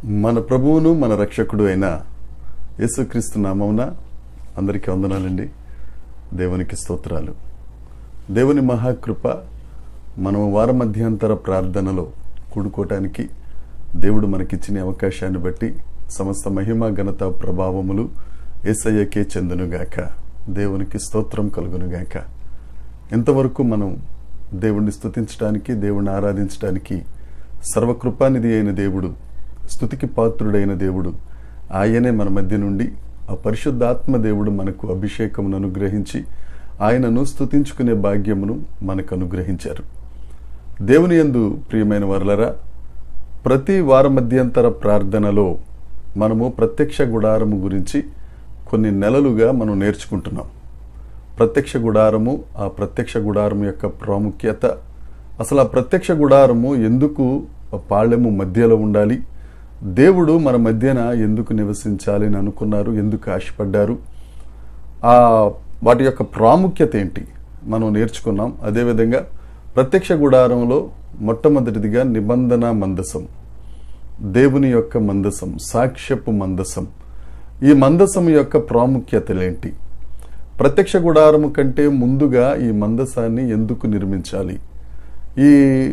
మన ప్రభువును మన రక్షకుడు అయిన యేసుక్రీస్తు నామమున అందరికీ వందనాలండి దేవునికి స్తోత్రాలు దేవుని మహాకృప మనం వార మధ్యాంతర ప్రార్థనలో కూడుకోవటానికి దేవుడు మనకిచ్చిన అవకాశాన్ని బట్టి సమస్త మహిమ ఘనత ప్రభావములు ఏసయ్యకే చెందునుగాక దేవునికి స్తోత్రం కలుగునుగాక ఇంతవరకు మనం దేవుణ్ణి స్తుతించడానికి దేవుణ్ణి ఆరాధించడానికి సర్వకృపానిధి అయిన దేవుడు స్తుతికి పాత్రుడైన దేవుడు ఆయనే మన మధ్య నుండి ఆ పరిశుద్ధాత్మ దేవుడు మనకు అభిషేకమును అనుగ్రహించి ఆయనను స్తుతించుకునే భాగ్యమును మనకు అనుగ్రహించారు దేవుని యందు ప్రియమైన వర్లరా ప్రతి వార మధ్యంతర ప్రార్థనలో మనము ప్రత్యక్ష గుడారము గురించి కొన్ని నెలలుగా మనం నేర్చుకుంటున్నాం ప్రత్యక్ష గుడారము ఆ ప్రత్యక్ష గుడారము యొక్క ప్రాముఖ్యత అసలు ఆ ప్రత్యక్ష గుడారము ఎందుకు పాళ్యము మధ్యలో ఉండాలి దేవుడు మన మధ్యన ఎందుకు నివసించాలి అని అనుకున్నారు ఎందుకు ఆశపడ్డారు ఆ వాటి యొక్క ప్రాముఖ్యత ఏంటి మనం నేర్చుకున్నాం అదేవిధంగా ప్రత్యక్ష గుడారంలో మొట్టమొదటిదిగా నిబంధన మందసం దేవుని యొక్క మందసం సాక్ష్యపు మందసం ఈ మందసం యొక్క ప్రాముఖ్యతలేంటి ప్రత్యక్ష గుడారము కంటే ముందుగా ఈ మందసాన్ని ఎందుకు నిర్మించాలి ఈ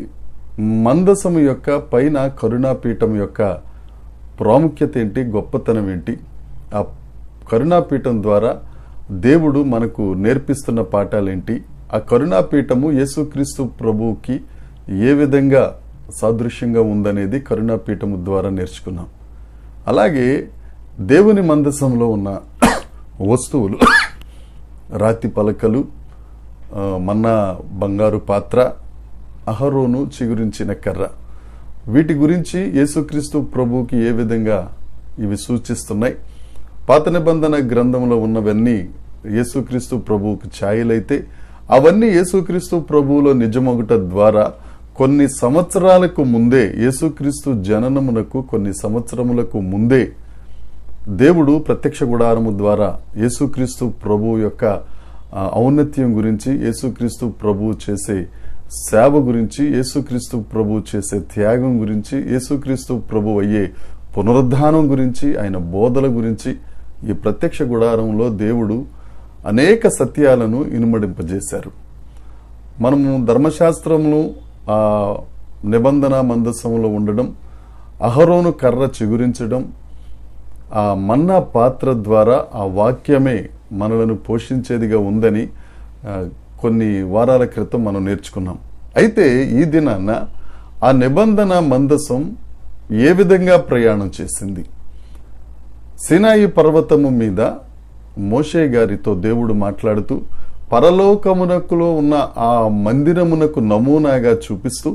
మందసము యొక్క పైన కరుణాపీఠం యొక్క ప్రాముఖ్యత ఏంటి గొప్పతనం ఏంటి ఆ కరుణాపీఠం ద్వారా దేవుడు మనకు నేర్పిస్తున్న పాఠాలేంటి ఆ కరుణాపీఠము యేసుక్రీస్తు ప్రభువుకి ఏ విధంగా సాదృశ్యంగా ఉందనేది కరుణాపీఠము ద్వారా నేర్చుకున్నాం అలాగే దేవుని మందసంలో ఉన్న వస్తువులు రాతి పలకలు ఆ, మన్నా బంగారు పాత్ర అహరోను చిగురించిన కర్ర వీటి గురించి యేసుక్రీస్తు ప్రభువుకి ఏ విధంగా ఇవి సూచిస్తున్నాయి పాత నిబంధన గ్రంథంలో ఉన్నవన్నీ యేసుక్రీస్తు ప్రభువుకు ఛాయలైతే అవన్నీ యేసుక్రీస్తు ప్రభువులో నిజమొగట ద్వారా కొన్ని సంవత్సరాలకు ముందే యేసుక్రీస్తు జననమునకు కొన్ని సంవత్సరములకు ముందే దేవుడు ప్రత్యక్ష గుడారము ద్వారా యేసుక్రీస్తు ప్రభు యొక్క ఆ, ఔన్నత్యం గురించి యేసుక్రీస్తు ప్రభు చేసే సేవ గురించి యేసుక్రీస్తు ప్రభు చేసే త్యాగం గురించి యేసుక్రీస్తు ప్రభు అయ్యే పునరుద్ధానం గురించి ఆయన బోధల గురించి ఈ ప్రత్యక్ష గుడారంలో దేవుడు అనేక సత్యాలను ఇనుమడింపజేశారు మనము ధర్మశాస్త్రములు ఆ నిబంధన మందసంలో ఉండడం అహరోను కర్ర చిగురించడం ఆ మన్నా పాత్ర ద్వారా ఆ వాక్యమే మనలను పోషించేదిగా ఉందని ఆ, కొన్ని వారాల క్రితం మనం నేర్చుకున్నాం అయితే ఈ దినాన ఆ నిబంధన మందసం ఏ విధంగా ప్రయాణం చేసింది సినాయి పర్వతము మీద మోషే గారితో దేవుడు మాట్లాడుతూ పరలోకమునకులో ఉన్న ఆ మందిరమునకు నమూనాగా చూపిస్తూ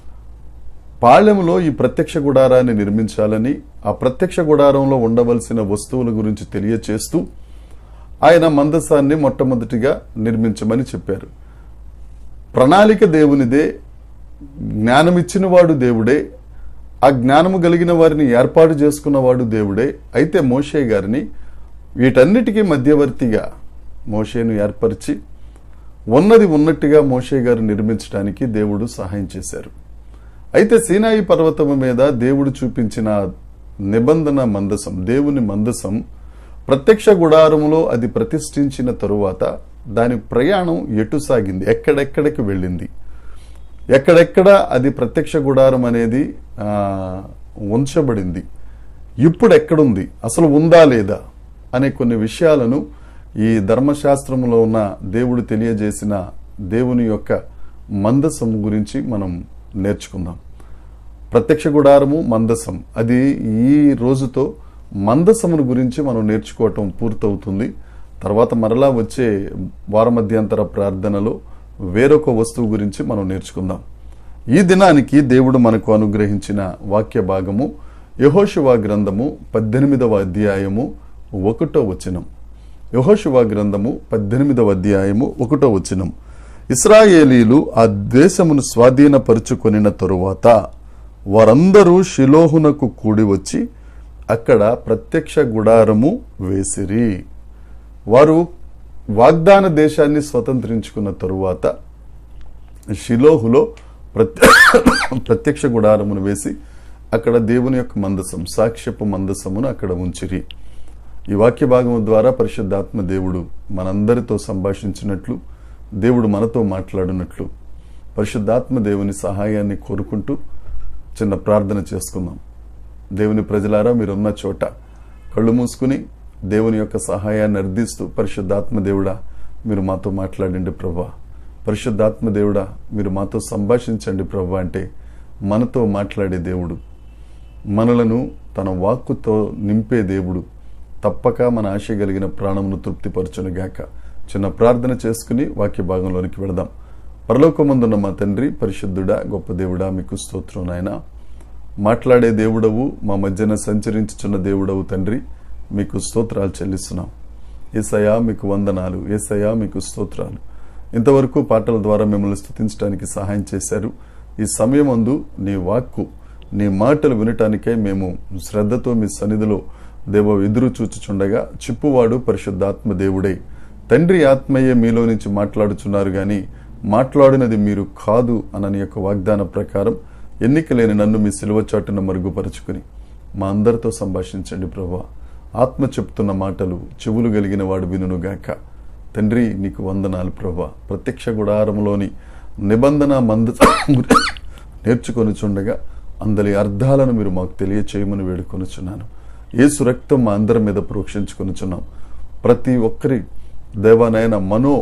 పాళెంలో ఈ ప్రత్యక్ష గుడారాన్ని నిర్మించాలని ఆ ప్రత్యక్ష గుడారంలో ఉండవలసిన వస్తువుల గురించి తెలియచేస్తూ ఆయన మందసాన్ని మొట్టమొదటిగా నిర్మించమని చెప్పారు ప్రణాళిక దేవునిదే జ్ఞానమిచ్చినవాడు దేవుడే ఆ జ్ఞానము కలిగిన వారిని ఏర్పాటు చేసుకున్నవాడు దేవుడే అయితే మోషే గారిని వీటన్నిటికీ మధ్యవర్తిగా మోషేను ఏర్పరిచి ఉన్నది ఉన్నట్టుగా మోషే గారు నిర్మించడానికి దేవుడు సహాయం చేశారు అయితే సీనాయి పర్వతము మీద దేవుడు చూపించిన నిబంధన మందసం దేవుని మందసం ప్రత్యక్ష గుడారములో అది ప్రతిష్ఠించిన తరువాత దాని ప్రయాణం ఎటు సాగింది ఎక్కడెక్కడికి వెళ్ళింది ఎక్కడెక్కడ అది ప్రత్యక్ష గుడారం అనేది ఆ, ఉంచబడింది ఇప్పుడు ఎక్కడుంది అసలు ఉందా లేదా అనే కొన్ని విషయాలను ఈ ధర్మశాస్త్రంలో ఉన్న దేవుడు తెలియజేసిన దేవుని యొక్క మందసం గురించి మనం నేర్చుకుందాం ప్రత్యక్ష గుడారము మందసం అది ఈ రోజుతో మందసమును గురించి మనం నేర్చుకోవటం పూర్తవుతుంది తర్వాత మరలా వచ్చే వారమధ్యంతర ప్రార్థనలో వేరొక వస్తువు గురించి మనం నేర్చుకుందాం ఈ దినానికి దేవుడు మనకు అనుగ్రహించిన వాక్య భాగము యహోశివా గ్రంథము పద్దెనిమిదవ అధ్యాయము ఒకటో వచనం యహోశివా గ్రంథము పద్దెనిమిదవ అధ్యాయము ఒకటో వచనం ఇస్రాయేలీలు ఆ దేశమును స్వాధీనపరుచుకొనిన తరువాత వారందరూ షిలోహునకు కూడి వచ్చి అక్కడ ప్రత్యక్ష గుడారము వేసిరి వారు వాగ్దాన దేశాన్ని స్వతంత్రించుకున్న తరువాత షిలోహులో ప్రత్య ప్రత్యక్ష గుడారమును వేసి అక్కడ దేవుని యొక్క మందసం సాక్ష్యపు మందసమును అక్కడ ఉంచిరి ఈ వాక్య భాగం ద్వారా పరిశుద్ధాత్మ దేవుడు మనందరితో సంభాషించినట్లు దేవుడు మనతో మాట్లాడినట్లు పరిశుద్ధాత్మ దేవుని సహాయాన్ని కోరుకుంటూ చిన్న ప్రార్థన చేసుకుందాం దేవుని ప్రజలారా మీరున్న చోట కళ్ళు మూసుకుని దేవుని యొక్క సహాయాన్ని అర్థిస్తూ పరిశుద్ధాత్మ దేవుడా మీరు మాతో మాట్లాడండి ప్రభా పరిశుద్ధాత్మ దేవుడా మీరు మాతో సంభాషించండి ప్రభా అంటే మనతో మాట్లాడే దేవుడు మనలను తన వాక్కుతో నింపే దేవుడు తప్పక మన ఆశ కలిగిన ప్రాణమును తృప్తిపరచునుగాక చిన్న ప్రార్థన చేసుకుని వాక్య భాగంలోనికి వెళదాం పరలోకమందున్న మా తండ్రి పరిశుద్ధుడా గొప్ప దేవుడా మీకు స్తోత్రం నాయన మాట్లాడే దేవుడవు మా మధ్యన సంచరించుచున్న దేవుడవు తండ్రి మీకు స్తోత్రాలు చెల్లిస్తున్నాం ఏసయా మీకు వందనాలు ఏసయా మీకు స్తోత్రాలు ఇంతవరకు పాటల ద్వారా మిమ్మల్ని స్థుతించడానికి సహాయం చేశారు ఈ సమయం అందు నీ వాక్కు నీ మాటలు వినటానికై మేము శ్రద్ధతో మీ సన్నిధిలో దేవ ఎదురు చూచుచుండగా చిప్పువాడు పరిశుద్ధాత్మ దేవుడే తండ్రి ఆత్మయే మీలో నుంచి మాట్లాడుచున్నారు గాని మాట్లాడినది మీరు కాదు అనని యొక్క వాగ్దాన ప్రకారం ఎన్నిక లేని నన్ను మీ సిలువ చాటున మరుగుపరుచుకుని మా అందరితో సంభాషించండి ప్రభా ఆత్మ చెప్తున్న మాటలు చెవులు కలిగిన వాడు వినుగాక తండ్రి నీకు వందనాలు ప్రభా ప్రత్యక్ష గుడారంలోని నిబంధన మంద నేర్చుకొని చుండగా అందరి అర్థాలను మీరు మాకు తెలియచేయమని వేడుకొనుచున్నాను ఏసు రక్తం మా అందరి మీద ప్రోక్షించుకొనుచున్నాం ప్రతి ఒక్కరి దేవానైన మనో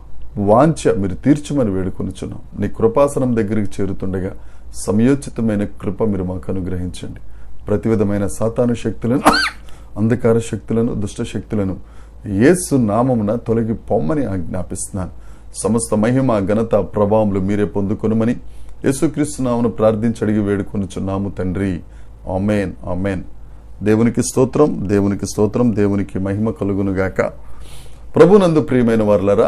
వాంఛ మీరు తీర్చమని వేడుకొనుచున్నాం నీ కృపాసనం దగ్గరికి చేరుతుండగా సమయోచితమైన కృప మీరు మాకు అనుగ్రహించండి ప్రతి విధమైన సాతాను శక్తులను అంధకార శక్తులను దుష్ట శక్తులను యేసు నామమున తొలగి పొమ్మని ఆజ్ఞాపిస్తున్నాను సమస్త మహిమ ఘనత ప్రభావములు మీరే పొందుకొనుమని యేసుక్రీస్తు నామను ప్రార్థించి అడిగి వేడుకొనుచున్నాము తండ్రి ఆమెన్ ఆమెన్ దేవునికి స్తోత్రం దేవునికి స్తోత్రం దేవునికి మహిమ కలుగునుగాక ప్రభునందు ప్రియమైన వారులరా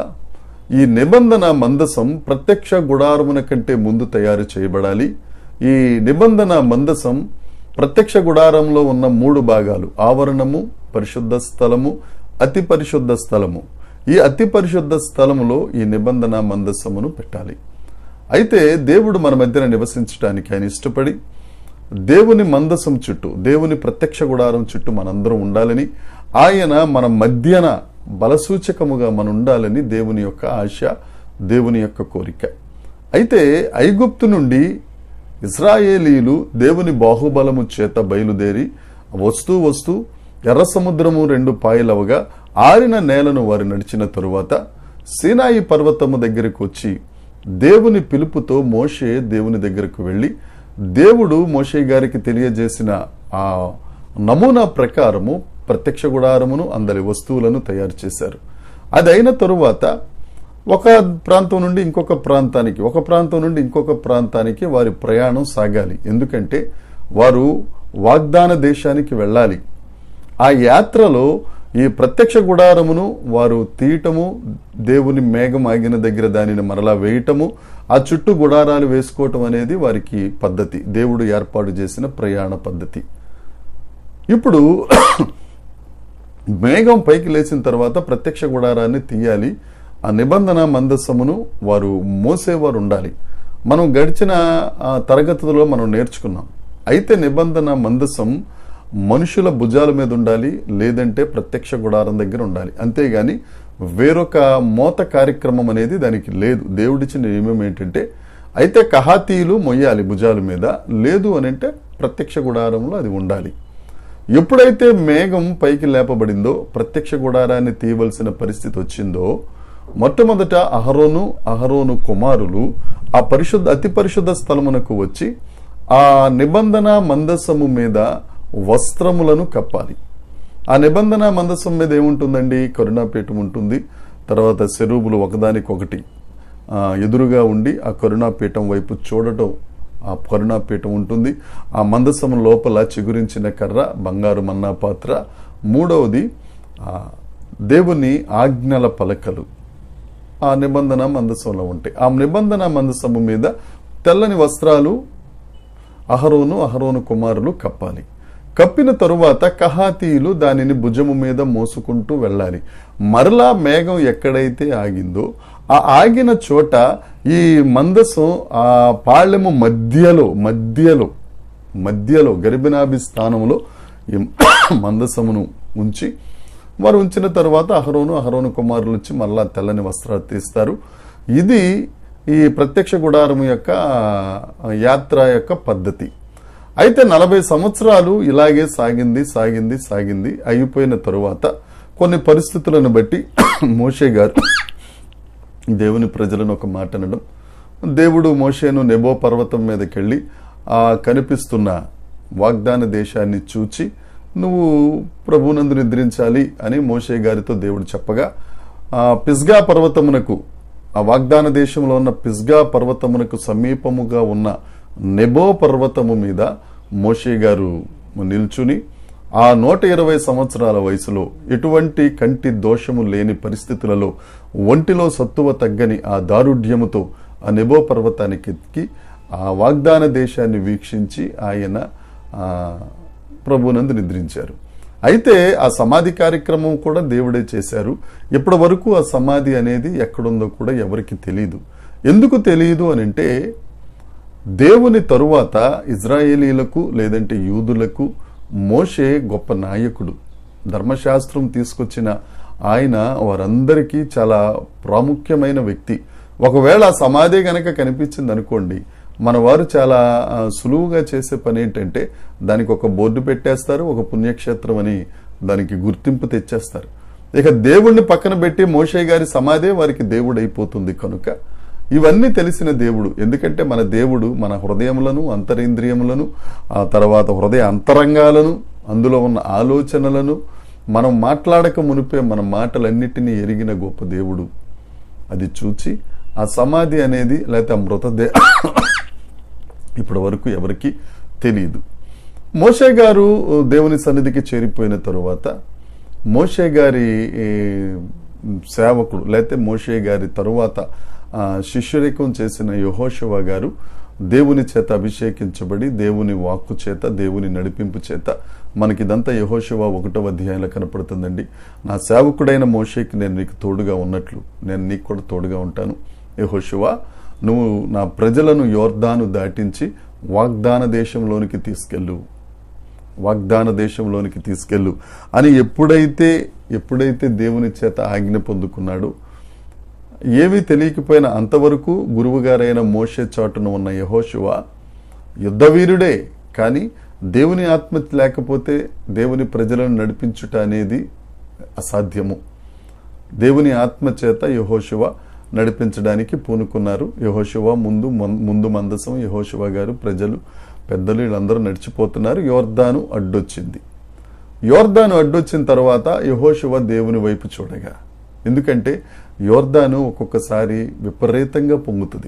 ఈ నిబంధన మందసం ప్రత్యక్ష గుడారమున కంటే ముందు తయారు చేయబడాలి ఈ నిబంధన మందసం ప్రత్యక్ష గుడారంలో ఉన్న మూడు భాగాలు ఆవరణము పరిశుద్ధ స్థలము అతి పరిశుద్ధ స్థలము ఈ అతి పరిశుద్ధ స్థలములో ఈ నిబంధన మందసమును పెట్టాలి అయితే దేవుడు మన మధ్యన నివసించడానికి ఆయన ఇష్టపడి దేవుని మందసం చుట్టూ దేవుని ప్రత్యక్ష గుడారం చుట్టూ మనందరం ఉండాలని ఆయన మన మధ్యన బలసూచకముగా మన ఉండాలని దేవుని యొక్క ఆశ దేవుని యొక్క కోరిక అయితే ఐగుప్తు నుండి ఇస్రాయేలీలు దేవుని బాహుబలము చేత బయలుదేరి వస్తూ వస్తూ ఎర్ర సముద్రము రెండు పాయలవగా ఆరిన నేలను వారు నడిచిన తరువాత సీనాయి పర్వతము దగ్గరకు వచ్చి దేవుని పిలుపుతో మోషే దేవుని దగ్గరకు వెళ్ళి దేవుడు మోషే గారికి తెలియజేసిన ఆ నమూనా ప్రకారము ప్రత్యక్ష గుడారమును అందరి వస్తువులను తయారు చేశారు అది అయిన తరువాత ఒక ప్రాంతం నుండి ఇంకొక ప్రాంతానికి ఒక ప్రాంతం నుండి ఇంకొక ప్రాంతానికి వారి ప్రయాణం సాగాలి ఎందుకంటే వారు వాగ్దాన దేశానికి వెళ్ళాలి ఆ యాత్రలో ఈ ప్రత్యక్ష గుడారమును వారు తీయటము దేవుని మేఘం ఆగిన దగ్గర దానిని మరలా వేయటము ఆ చుట్టూ గుడారాలు వేసుకోవటం అనేది వారికి పద్ధతి దేవుడు ఏర్పాటు చేసిన ప్రయాణ పద్ధతి ఇప్పుడు మేఘం పైకి లేచిన తర్వాత ప్రత్యక్ష గుడారాన్ని తీయాలి ఆ నిబంధన మందస్సమును వారు మోసేవారు ఉండాలి మనం గడిచిన ఆ తరగతులలో మనం నేర్చుకున్నాం అయితే నిబంధన మందసం మనుషుల భుజాల మీద ఉండాలి లేదంటే ప్రత్యక్ష గుడారం దగ్గర ఉండాలి అంతేగాని వేరొక మోత కార్యక్రమం అనేది దానికి లేదు దేవుడిచ్చిన నియమం ఏంటంటే అయితే కహాతీలు మొయ్యాలి భుజాల మీద లేదు అని అంటే ప్రత్యక్ష గుడారంలో అది ఉండాలి ఎప్పుడైతే మేఘం పైకి లేపబడిందో ప్రత్యక్ష గుడారాన్ని తీయవలసిన పరిస్థితి వచ్చిందో మొట్టమొదట అహరోను అహరోను కుమారులు ఆ పరిశుద్ధ అతి పరిశుద్ధ స్థలమునకు వచ్చి ఆ నిబంధన మందసము మీద వస్త్రములను కప్పాలి ఆ నిబంధన మందసం మీద ఏముంటుందండి కరుణాపీఠం ఉంటుంది తర్వాత శరూబులు ఒకదానికొకటి ఆ, ఎదురుగా ఉండి ఆ కరుణాపీఠం వైపు చూడటం ఆ కరుణాపీఠం ఉంటుంది ఆ మందసం లోపల చిగురించిన కర్ర బంగారు మన్నా పాత్ర మూడవది ఆ, దేవుని ఆజ్ఞల పలకలు ఆ నిబంధన మందసంలో ఉంటాయి ఆ నిబంధన మందసము మీద తెల్లని వస్త్రాలు అహరోను అహరోను కుమారులు కప్పాలి కప్పిన తరువాత కహాతీయులు దానిని భుజము మీద మోసుకుంటూ వెళ్ళాలి మరలా మేఘం ఎక్కడైతే ఆగిందో ఆ ఆగిన చోట ఈ మందసం ఆ పాళ్యము మధ్యలో మధ్యలో మధ్యలో గరిబినాభి స్థానంలో ఈ మందసమును ఉంచి వారు ఉంచిన తర్వాత అహరోను అహరోను కుమారులు వచ్చి మళ్ళా తెల్లని వస్త్రాలు తీస్తారు ఇది ఈ ప్రత్యక్ష గుడారం యొక్క యాత్ర యొక్క పద్ధతి అయితే నలభై సంవత్సరాలు ఇలాగే సాగింది సాగింది సాగింది అయిపోయిన తరువాత కొన్ని పరిస్థితులను బట్టి మోషే గారు దేవుని ప్రజలను ఒక మాట అనడం దేవుడు మోషేను నెబో పర్వతం మీదకెళ్ళి ఆ కనిపిస్తున్న వాగ్దాన దేశాన్ని చూచి నువ్వు ప్రభునందు నిద్రించాలి అని మోషే గారితో దేవుడు చెప్పగా ఆ పిస్గా పర్వతమునకు ఆ వాగ్దాన దేశంలో ఉన్న పిస్గా పర్వతమునకు సమీపముగా ఉన్న నెబో పర్వతము మీద మోషే గారు నిల్చుని ఆ నూట ఇరవై సంవత్సరాల వయసులో ఎటువంటి కంటి దోషము లేని పరిస్థితులలో ఒంటిలో సత్తువ తగ్గని ఆ దారుఢ్యముతో ఆ నెబో పర్వతానికి ఎక్కి ఆ వాగ్దాన దేశాన్ని వీక్షించి ఆయన ఆ, ప్రభునందు నిద్రించారు అయితే ఆ సమాధి కార్యక్రమం కూడా దేవుడే చేశారు ఇప్పటి వరకు ఆ సమాధి అనేది ఎక్కడుందో కూడా ఎవరికి తెలియదు ఎందుకు తెలియదు అని అంటే దేవుని తరువాత ఇజ్రాయేలీలకు లేదంటే యూదులకు మోషే గొప్ప నాయకుడు ధర్మశాస్త్రం తీసుకొచ్చిన ఆయన వారందరికీ చాలా ప్రాముఖ్యమైన వ్యక్తి ఒకవేళ ఆ సమాధి గనక కనిపించింది అనుకోండి మన వారు చాలా ఆ, సులువుగా చేసే పని ఏంటంటే దానికి ఒక బోర్డు పెట్టేస్తారు ఒక పుణ్యక్షేత్రం అని దానికి గుర్తింపు తెచ్చేస్తారు ఇక దేవుణ్ణి పక్కన పెట్టి మోషే గారి సమాధే వారికి దేవుడు అయిపోతుంది కనుక ఇవన్నీ తెలిసిన దేవుడు ఎందుకంటే మన దేవుడు మన హృదయములను అంతరింద్రియములను ఆ తర్వాత హృదయ అంతరంగాలను అందులో ఉన్న ఆలోచనలను మనం మాట్లాడక మునిపే మన మాటలన్నిటినీ ఎరిగిన గొప్ప దేవుడు అది చూచి ఆ సమాధి అనేది లేకపోతే ఆ మృతదే ఇప్పటి వరకు ఎవరికి తెలియదు మోషే గారు దేవుని సన్నిధికి చేరిపోయిన తరువాత మోషే గారి ఏ, సేవకుడు లేకపోతే మోషే గారి తరువాత ఆ, శిష్యరేకం చేసిన యహోషవ గారు దేవుని చేత అభిషేకించబడి దేవుని వాక్కు చేత దేవుని నడిపింపు చేత మనకిదంతా యహోశివ ఒకటో అధ్యాయంలో కనపడుతుందండి నా సేవకుడైన మోషేకి నేను నీకు తోడుగా ఉన్నట్లు నేను నీకు కూడా తోడుగా ఉంటాను యహోశివ నువ్వు నా ప్రజలను యోర్దాను దాటించి వాగ్దాన దేశంలోనికి తీసుకెళ్ళు వాగ్దాన దేశంలోనికి తీసుకెళ్ళు అని ఎప్పుడైతే ఎప్పుడైతే దేవుని చేత ఆజ్ఞ పొందుకున్నాడో ఏమీ తెలియకపోయినా అంతవరకు గురువుగారైన మోషే చాటున ఉన్న యహోశివ యుద్ధవీరుడే కానీ దేవుని ఆత్మ లేకపోతే దేవుని ప్రజలను నడిపించుట అనేది అసాధ్యము దేవుని ఆత్మ చేత యహోశివ నడిపించడానికి పూనుకున్నారు యహోశివ ముందు మం- ముందు మందసం యహోశివ గారు ప్రజలు పెద్దలు వీళ్ళందరూ నడిచిపోతున్నారు యోర్దాను అడ్డొచ్చింది యోర్దాను అడ్డొచ్చిన తర్వాత యహోశివ దేవుని వైపు చూడగా ఎందుకంటే యోర్దాను ఒక్కొక్కసారి విపరీతంగా పొంగుతుంది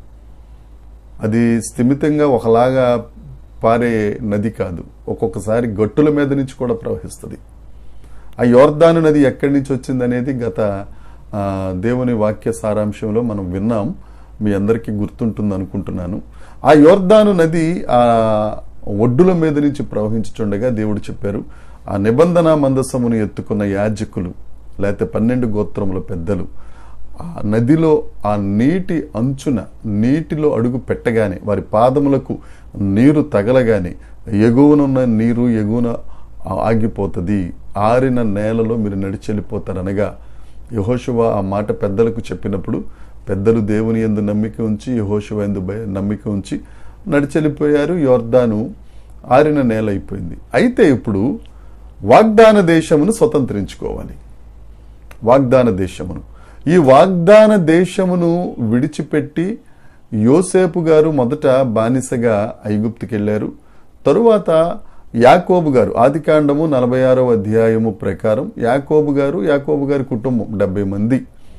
అది స్థిమితంగా ఒకలాగా పారే నది కాదు ఒక్కొక్కసారి గట్టుల మీద నుంచి కూడా ప్రవహిస్తుంది ఆ యోర్దాను నది ఎక్కడి నుంచి వచ్చిందనేది గత ఆ, దేవుని వాక్య సారాంశంలో మనం విన్నాం మీ అందరికీ గుర్తుంటుంది అనుకుంటున్నాను ఆ యోర్దాను నది ఆ ఒడ్డుల మీద నుంచి ప్రవహించుచుండగా దేవుడు చెప్పారు ఆ నిబంధన మందసమును ఎత్తుకున్న యాజకులు లేకపోతే పన్నెండు గోత్రముల పెద్దలు ఆ నదిలో ఆ నీటి అంచున నీటిలో అడుగు పెట్టగానే వారి పాదములకు నీరు తగలగానే ఎగువనున్న నీరు ఎగువన ఆగిపోతుంది ఆరిన నేలలో మీరు నడిచెళ్ళిపోతారనగా యహోశువ ఆ మాట పెద్దలకు చెప్పినప్పుడు పెద్దలు దేవుని ఎందు నమ్మిక ఉంచి యహోశువ ఎందు భయ- నమ్మిక ఉంచి నడిచెళ్ళిపోయారు యోర్దాను ఆరిన నేల అయిపోయింది అయితే ఇప్పుడు వాగ్దాన దేశమును స్వతంత్రించుకోవాలి వాగ్దాన దేశమును ఈ వాగ్దాన దేశమును విడిచిపెట్టి యోసేపు గారు మొదట బానిసగా ఐగుప్తుకి వెళ్ళారు తరువాత యాకోబు గారు ఆదికాండము నలభై ఆరో అధ్యాయము ప్రకారం యాకోబు గారు యాకోబు గారి కుటుంబం డెబ్బై మంది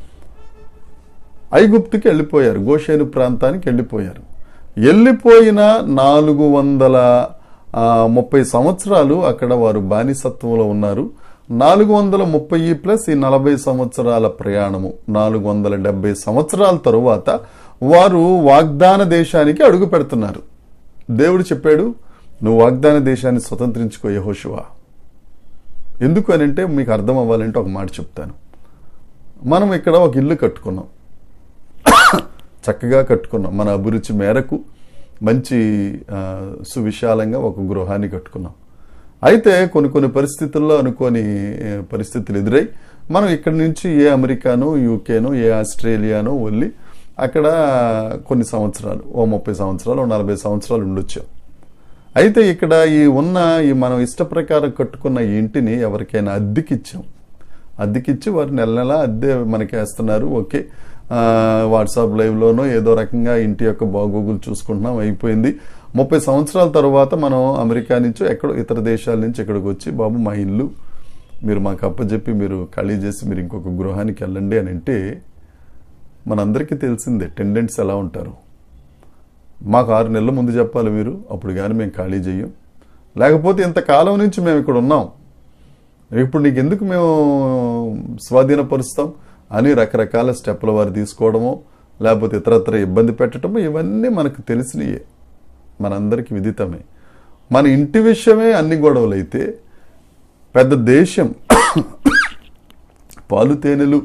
ఐగుప్తుకి వెళ్ళిపోయారు గోషేను ప్రాంతానికి వెళ్ళిపోయారు వెళ్ళిపోయిన నాలుగు వందల ఆ, ముప్పై సంవత్సరాలు అక్కడ వారు బానిసత్వంలో ఉన్నారు నాలుగు వందల ముప్పై ప్లస్ ఈ నలభై సంవత్సరాల ప్రయాణము నాలుగు వందల డెబ్బై సంవత్సరాల తరువాత వారు వాగ్దాన దేశానికి అడుగు పెడుతున్నారు దేవుడు చెప్పాడు నువ్వు వాగ్దాన దేశాన్ని స్వతంత్రించుకో యెహోషువా ఎందుకు అని అంటే మీకు అర్థం అవ్వాలంటే ఒక మాట చెప్తాను మనం ఇక్కడ ఒక ఇల్లు కట్టుకున్నాం చక్కగా కట్టుకున్నాం మన అభిరుచి మేరకు మంచి ఆ, సువిశాలంగా ఒక గృహాన్ని కట్టుకున్నాం అయితే కొన్ని కొన్ని పరిస్థితుల్లో అనుకోని ఏ, పరిస్థితులు ఎదురై మనం ఇక్కడి నుంచి ఏ అమెరికానో యూకేనో ఏ ఆస్ట్రేలియానో వెళ్ళి అక్కడ కొన్ని సంవత్సరాలు ఓ ముప్పై సంవత్సరాలు ఓ నలభై సంవత్సరాలు ఉండొచ్చాం అయితే ఇక్కడ ఈ ఉన్న ఈ మనం ఇష్ట ప్రకారం కట్టుకున్న ఈ ఇంటిని ఎవరికైనా అద్దెకిచ్చాం అద్దెకిచ్చి వారు నెల నెల అద్దె మనకి వేస్తున్నారు ఓకే ఆ, వాట్సాప్ లైవ్లోనో ఏదో రకంగా ఇంటి యొక్క బాగోగులు చూసుకుంటున్నాం అయిపోయింది ముప్పై సంవత్సరాల తర్వాత మనం అమెరికా నుంచి ఎక్కడో ఇతర దేశాల నుంచి ఇక్కడికి వచ్చి బాబు మా ఇల్లు మీరు మాకు అప్పచెప్పి మీరు ఖాళీ చేసి మీరు ఇంకొక గృహానికి వెళ్ళండి అని అంటే మనందరికీ తెలిసిందే టెండెంట్స్ ఎలా ఉంటారు మాకు ఆరు నెలల ముందు చెప్పాలి మీరు అప్పుడు కానీ మేము ఖాళీ చెయ్యం లేకపోతే ఇంతకాలం నుంచి మేము ఇక్కడ ఉన్నాం ఇప్పుడు నీకు ఎందుకు మేము స్వాధీనపరుస్తాం అని రకరకాల స్టెప్పుల వారు తీసుకోవడమో లేకపోతే ఇతరత్ర ఇబ్బంది పెట్టడమో ఇవన్నీ మనకు తెలిసినయే మనందరికీ విదితమే మన ఇంటి విషయమే అన్ని గొడవలు అయితే పెద్ద దేశం పాలు తేనెలు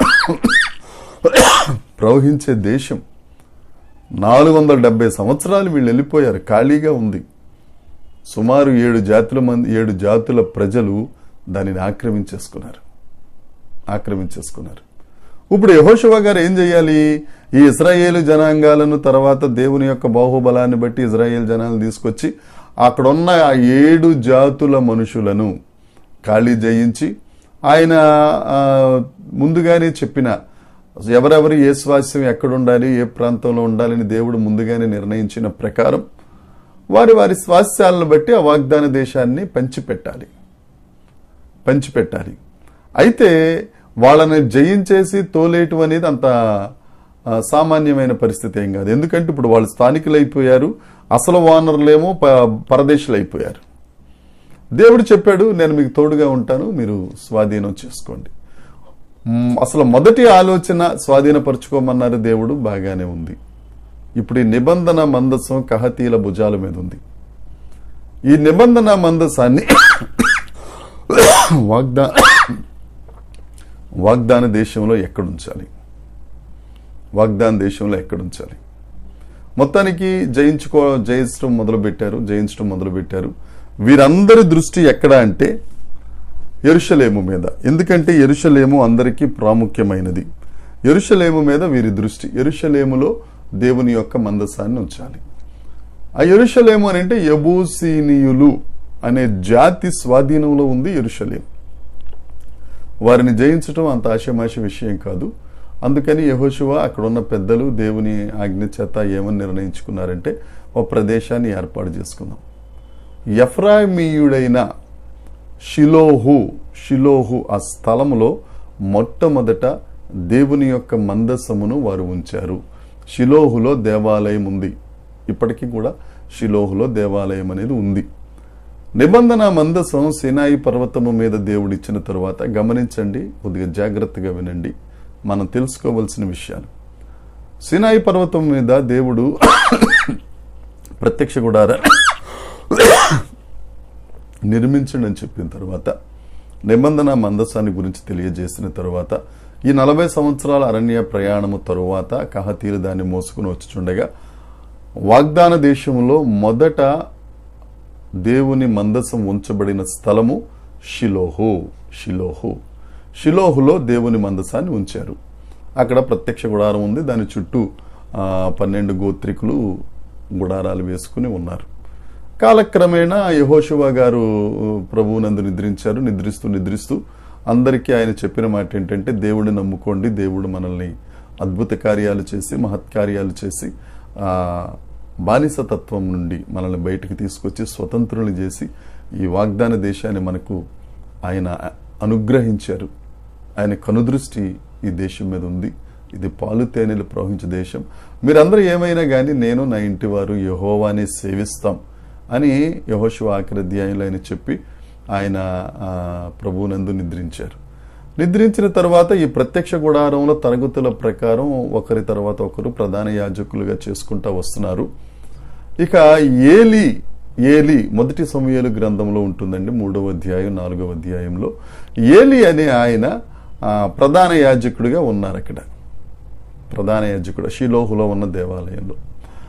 ప్రవహించే దేశం నాలుగు వందల డెబ్బై సంవత్సరాలు వీళ్ళు వెళ్ళిపోయారు ఖాళీగా ఉంది సుమారు ఏడు జాతుల మంది ఏడు జాతుల ప్రజలు దానిని ఆక్రమించేసుకున్నారు ఆక్రమించేసుకున్నారు ఇప్పుడు యహోషువ గారు ఏం చేయాలి ఈ ఇజ్రాయేలు జనాంగాలను తర్వాత దేవుని యొక్క బాహుబలాన్ని బట్టి ఇజ్రాయేల్ జనాలను తీసుకొచ్చి అక్కడున్న ఆ ఏడు జాతుల మనుషులను ఖాళీ జయించి ఆయన ఆ, ముందుగానే చెప్పిన ఎవరెవరు ఏ స్వాస్థ్యం ఎక్కడ ఉండాలి ఏ ప్రాంతంలో ఉండాలని దేవుడు ముందుగానే నిర్ణయించిన ప్రకారం వారి వారి స్వాస్థ్యాలను బట్టి ఆ వాగ్దాన దేశాన్ని పంచిపెట్టాలి పంచిపెట్టాలి అయితే వాళ్ళని జయించేసి తోలేయటం అనేది అంత ఆ, సామాన్యమైన పరిస్థితి ఏం కాదు ఎందుకంటే ఇప్పుడు వాళ్ళు స్థానికులు అయిపోయారు అసలు వానరులేమో ప- పరదేశులు అయిపోయారు దేవుడు చెప్పాడు నేను మీకు తోడుగా ఉంటాను మీరు స్వాధీనం చేసుకోండి మ్, అసలు మొదటి ఆలోచన స్వాధీనపరచుకోమన్నారు దేవుడు బాగానే ఉంది ఇప్పుడు ఈ నిబంధన మందసం కహతీల భుజాల మీద ఉంది ఈ నిబంధన మందసాన్ని వాగ్దా వాగ్దాన దేశంలో ఎక్కడుంచాలి వాగ్దాన దేశంలో ఎక్కడుంచాలి మొత్తానికి జయించుకో జయించడం మొదలు పెట్టారు జయించడం మొదలు పెట్టారు వీరందరి దృష్టి ఎక్కడ అంటే ఎరుషలేము మీద ఎందుకంటే ఎరుషలేము అందరికీ ప్రాముఖ్యమైనది ఎరుషలేము మీద వీరి దృష్టి ఎరుషలేములో దేవుని యొక్క మందసాన్ని ఉంచాలి ఆ ఎరుషలేము అని అంటే యబూసీనీయులు అనే జాతి స్వాధీనంలో ఉంది ఎరుషలేం వారిని జయించడం అంత ఆశమాష విషయం కాదు అందుకని యహోశువ అక్కడ ఉన్న పెద్దలు దేవుని ఆజ్ఞ చేత ఏమని నిర్ణయించుకున్నారంటే ఒక ప్రదేశాన్ని ఏర్పాటు చేసుకుందాం ఎఫ్రామీయుడైన షిలోహు షిలోహు ఆ స్థలములో మొట్టమొదట దేవుని యొక్క మందసమును వారు ఉంచారు షిలోహులో దేవాలయం ఉంది ఇప్పటికీ కూడా షిలోహులో దేవాలయం అనేది ఉంది నిబంధన మందసం సినాయి పర్వతము మీద దేవుడిచ్చిన తరువాత గమనించండి కొద్దిగా జాగ్రత్తగా వినండి మనం తెలుసుకోవలసిన విషయాలు సినాయి పర్వతం మీద దేవుడు ప్రత్యక్ష గుడార నిర్మించండి అని చెప్పిన తర్వాత నిబంధన మందసాన్ని గురించి తెలియజేసిన తరువాత ఈ నలభై సంవత్సరాల అరణ్య ప్రయాణము తరువాత కహతీలు దాన్ని మోసుకుని వచ్చుచుండగా వాగ్దాన దేశంలో మొదట దేవుని మందసం ఉంచబడిన స్థలము షిలోహు షిలోహు షిలోహులో దేవుని మందసాన్ని ఉంచారు అక్కడ ప్రత్యక్ష గుడారం ఉంది దాని చుట్టూ ఆ, పన్నెండు గోత్రికులు గుడారాలు వేసుకుని ఉన్నారు కాలక్రమేణా యహోశివ గారు ప్రభువునందు నిద్రించారు నిద్రిస్తూ నిద్రిస్తూ అందరికీ ఆయన చెప్పిన మాట ఏంటంటే దేవుడిని నమ్ముకోండి దేవుడు మనల్ని అద్భుత కార్యాలు చేసి మహత్కార్యాలు చేసి ఆ బానిసతత్వం నుండి మనల్ని బయటికి తీసుకొచ్చి స్వతంత్రులు చేసి ఈ వాగ్దాన దేశాన్ని మనకు ఆయన అనుగ్రహించారు ఆయన కనుదృష్టి ఈ దేశం మీద ఉంది ఇది పాలు తేనెలు ప్రవహించే దేశం మీరందరూ ఏమైనా కానీ నేను నా ఇంటి వారు యహోవాని సేవిస్తాం అని యహోశివ ఆఖరి అధ్యాయంలో ఆయన చెప్పి ఆయన ఆ, ప్రభువునందు నిద్రించారు నిద్రించిన తర్వాత ఈ ప్రత్యక్ష గుడారంలో తరగతుల ప్రకారం ఒకరి తర్వాత ఒకరు ప్రధాన యాజకులుగా చేసుకుంటా వస్తున్నారు ఇక ఏలి ఏలి మొదటి సమయాలు గ్రంథంలో ఉంటుందండి మూడవ అధ్యాయం నాలుగవ అధ్యాయంలో ఏలి అనే ఆయన ఆ, ప్రధాన యాజకుడిగా ఉన్నారు అక్కడ ప్రధాన యాజకుడు షిలోహులో ఉన్న దేవాలయంలో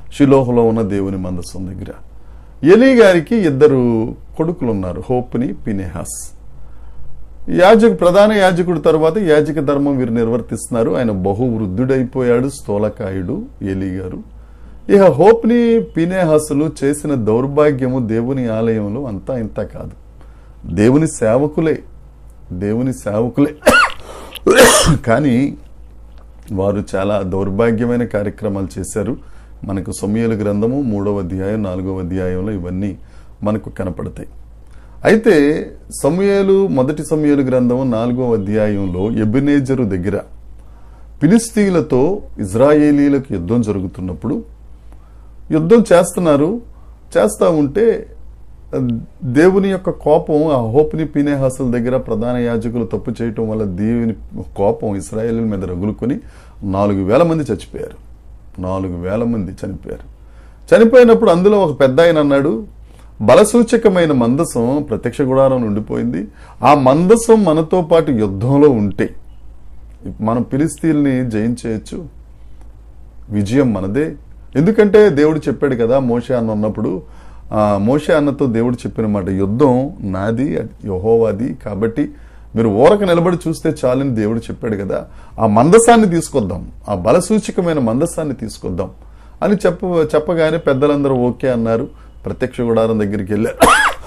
షిలోహులో ఉన్న దేవుని మందసం దగ్గర ఎలీ గారికి ఇద్దరు కొడుకులు ఉన్నారు హోప్ని పినేహాస్ యాజకు ప్రధాన యాజకుడు తర్వాత యాజక ధర్మం వీరు నిర్వర్తిస్తున్నారు ఆయన బహు వృద్ధుడైపోయాడు స్థూలకాయుడు ఎలీ గారు ఇక హోప్ని పినేహాసులు చేసిన దౌర్భాగ్యము దేవుని ఆలయంలో అంతా ఇంత కాదు దేవుని సేవకులే దేవుని సేవకులే కానీ వారు చాలా దౌర్భాగ్యమైన కార్యక్రమాలు చేశారు మనకు సమయల గ్రంథము మూడవ అధ్యాయం నాలుగవ అధ్యాయంలో ఇవన్నీ మనకు కనపడతాయి అయితే సమయలు మొదటి సమయలు గ్రంథము నాలుగవ అధ్యాయంలో ఎబినేజరు దగ్గర ఫిలిస్తీన్లతో ఇజ్రాయేలీలకు యుద్ధం జరుగుతున్నప్పుడు యుద్ధం చేస్తున్నారు చేస్తా ఉంటే దేవుని యొక్క కోపం ఆ హోప్ని పీనేహాసుల దగ్గర ప్రధాన యాజకులు తప్పు చేయటం వల్ల దేవుని కోపం ఇస్రాయేల్ మీద రగులుకొని నాలుగు వేల మంది చచ్చిపోయారు నాలుగు వేల మంది చనిపోయారు చనిపోయినప్పుడు అందులో ఒక పెద్ద ఆయన అన్నాడు బలసూచకమైన మందసం ప్రత్యక్ష గుడారం ఉండిపోయింది ఆ మందసం మనతో పాటు యుద్ధంలో ఉంటే మనం పిలిస్తీల్ని జయించేయచ్చు విజయం మనదే ఎందుకంటే దేవుడు చెప్పాడు కదా మోషే అన్న ఉన్నప్పుడు ఆ మోషే అన్నతో దేవుడు చెప్పిన మాట యుద్ధం నాది యహోవాది కాబట్టి మీరు ఊరక నిలబడి చూస్తే చాలని దేవుడు చెప్పాడు కదా ఆ మందసాన్ని తీసుకొద్దాం ఆ బలసూచికమైన మందసాన్ని తీసుకొద్దాం అని చెప్ప చెప్పగానే పెద్దలందరూ ఓకే అన్నారు ప్రత్యక్ష గుడారం దగ్గరికి వెళ్ళారు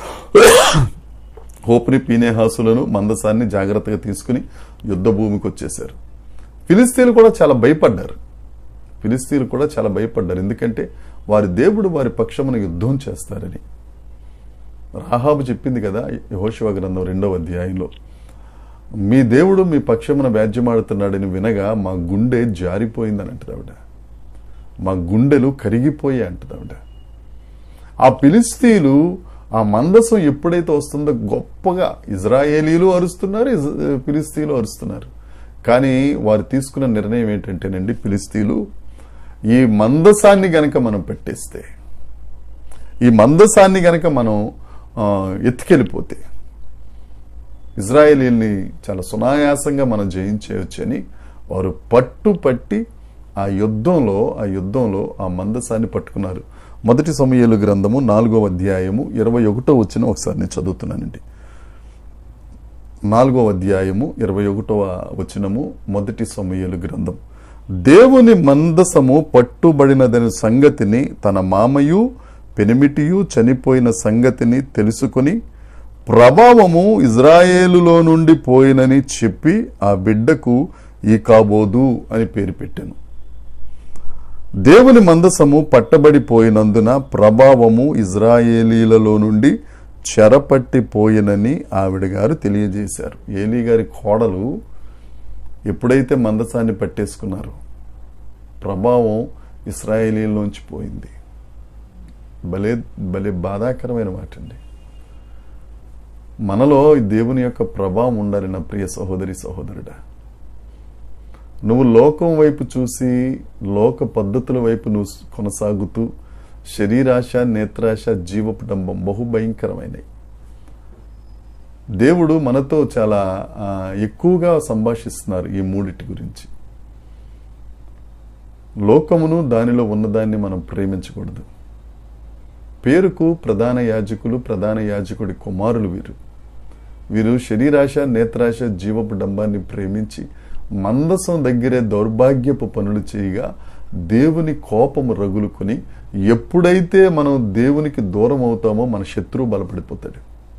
హోప్ని పీనేహాసులను మందసాన్ని జాగ్రత్తగా తీసుకుని యుద్ధ భూమికి వచ్చేశారు ఫిలిస్తీన్లు కూడా చాలా భయపడ్డారు ఫిలిస్తీన్లు కూడా చాలా భయపడ్డారు ఎందుకంటే వారి దేవుడు వారి పక్షమున యుద్ధం చేస్తారని రాహాబు చెప్పింది కదా యహోశివ గ్రంథం రెండవ అధ్యాయంలో మీ దేవుడు మీ పక్షమున వ్యాజ్యమాడుతున్నాడని వినగా మా గుండె జారిపోయిందని అంటది ఆవిడ మా గుండెలు కరిగిపోయి అంటది ఆవిడ ఆ పిలిస్తీలు ఆ మందసం ఎప్పుడైతే వస్తుందో గొప్పగా ఇజ్రాయేలీలు అరుస్తున్నారు ఫిలిస్తీన్లు అరుస్తున్నారు కానీ వారు తీసుకున్న నిర్ణయం ఏంటంటేనండి ఫిలిస్తీన్లు ఈ మందసాన్ని గనక మనం పెట్టేస్తే ఈ మందసాన్ని గనక మనం ఎత్తుకెళ్ళిపోతే ఇజ్రాయేలీల్ని చాలా సునాయాసంగా మనం జయించేయొచ్చని వారు పట్టుపట్టి ఆ యుద్ధంలో ఆ యుద్ధంలో ఆ మందసాన్ని పట్టుకున్నారు మొదటి సమయాలు గ్రంథము నాలుగో అధ్యాయము ఇరవై ఒకటో వచ్చిన ఒకసారి నేను చదువుతున్నానండి నాలుగో అధ్యాయము ఇరవై ఒకటవ వచనము మొదటి సమయాలు గ్రంథం దేవుని మందసము పట్టుబడినదని సంగతిని తన మామయు పెనిమిటియు చనిపోయిన సంగతిని తెలుసుకుని ప్రభావము ఇజ్రాయేలులో నుండి పోయినని చెప్పి ఆ బిడ్డకు ఈ కాబోదు అని పేరు పెట్టాను దేవుని మందసము పట్టబడిపోయినందున ప్రభావము ఇజ్రాయేలీలలో నుండి చెరపట్టిపోయినని ఆవిడ గారు తెలియజేశారు ఏలీ గారి కోడలు ఎప్పుడైతే మందసాన్ని పట్టేసుకున్నారో ప్రభావం ఇస్రాయేలీలోంచి పోయింది భలే భలే బాధాకరమైన మాట అండి మనలో దేవుని యొక్క ప్రభావం ఉండాలి నా ప్రియ సహోదరి సహోదరుడా నువ్వు లోకం వైపు చూసి లోక పద్ధతుల వైపు నువ్వు కొనసాగుతూ శరీరాశ నేత్రాశ జీవపు డంబం బహుభయంకరమైనవి దేవుడు మనతో చాలా ఎక్కువగా సంభాషిస్తున్నారు ఈ మూడిటి గురించి లోకమును దానిలో ఉన్నదాన్ని మనం ప్రేమించకూడదు పేరుకు ప్రధాన యాజకులు ప్రధాన యాజకుడి కుమారులు వీరు వీరు శరీరాశ నేత్రాశ జీవపు డంబాన్ని ప్రేమించి మందసం దగ్గరే దౌర్భాగ్యపు పనులు చేయగా దేవుని కోపము రగులుకొని ఎప్పుడైతే మనం దేవునికి దూరం అవుతామో మన శత్రువు బలపడిపోతాడు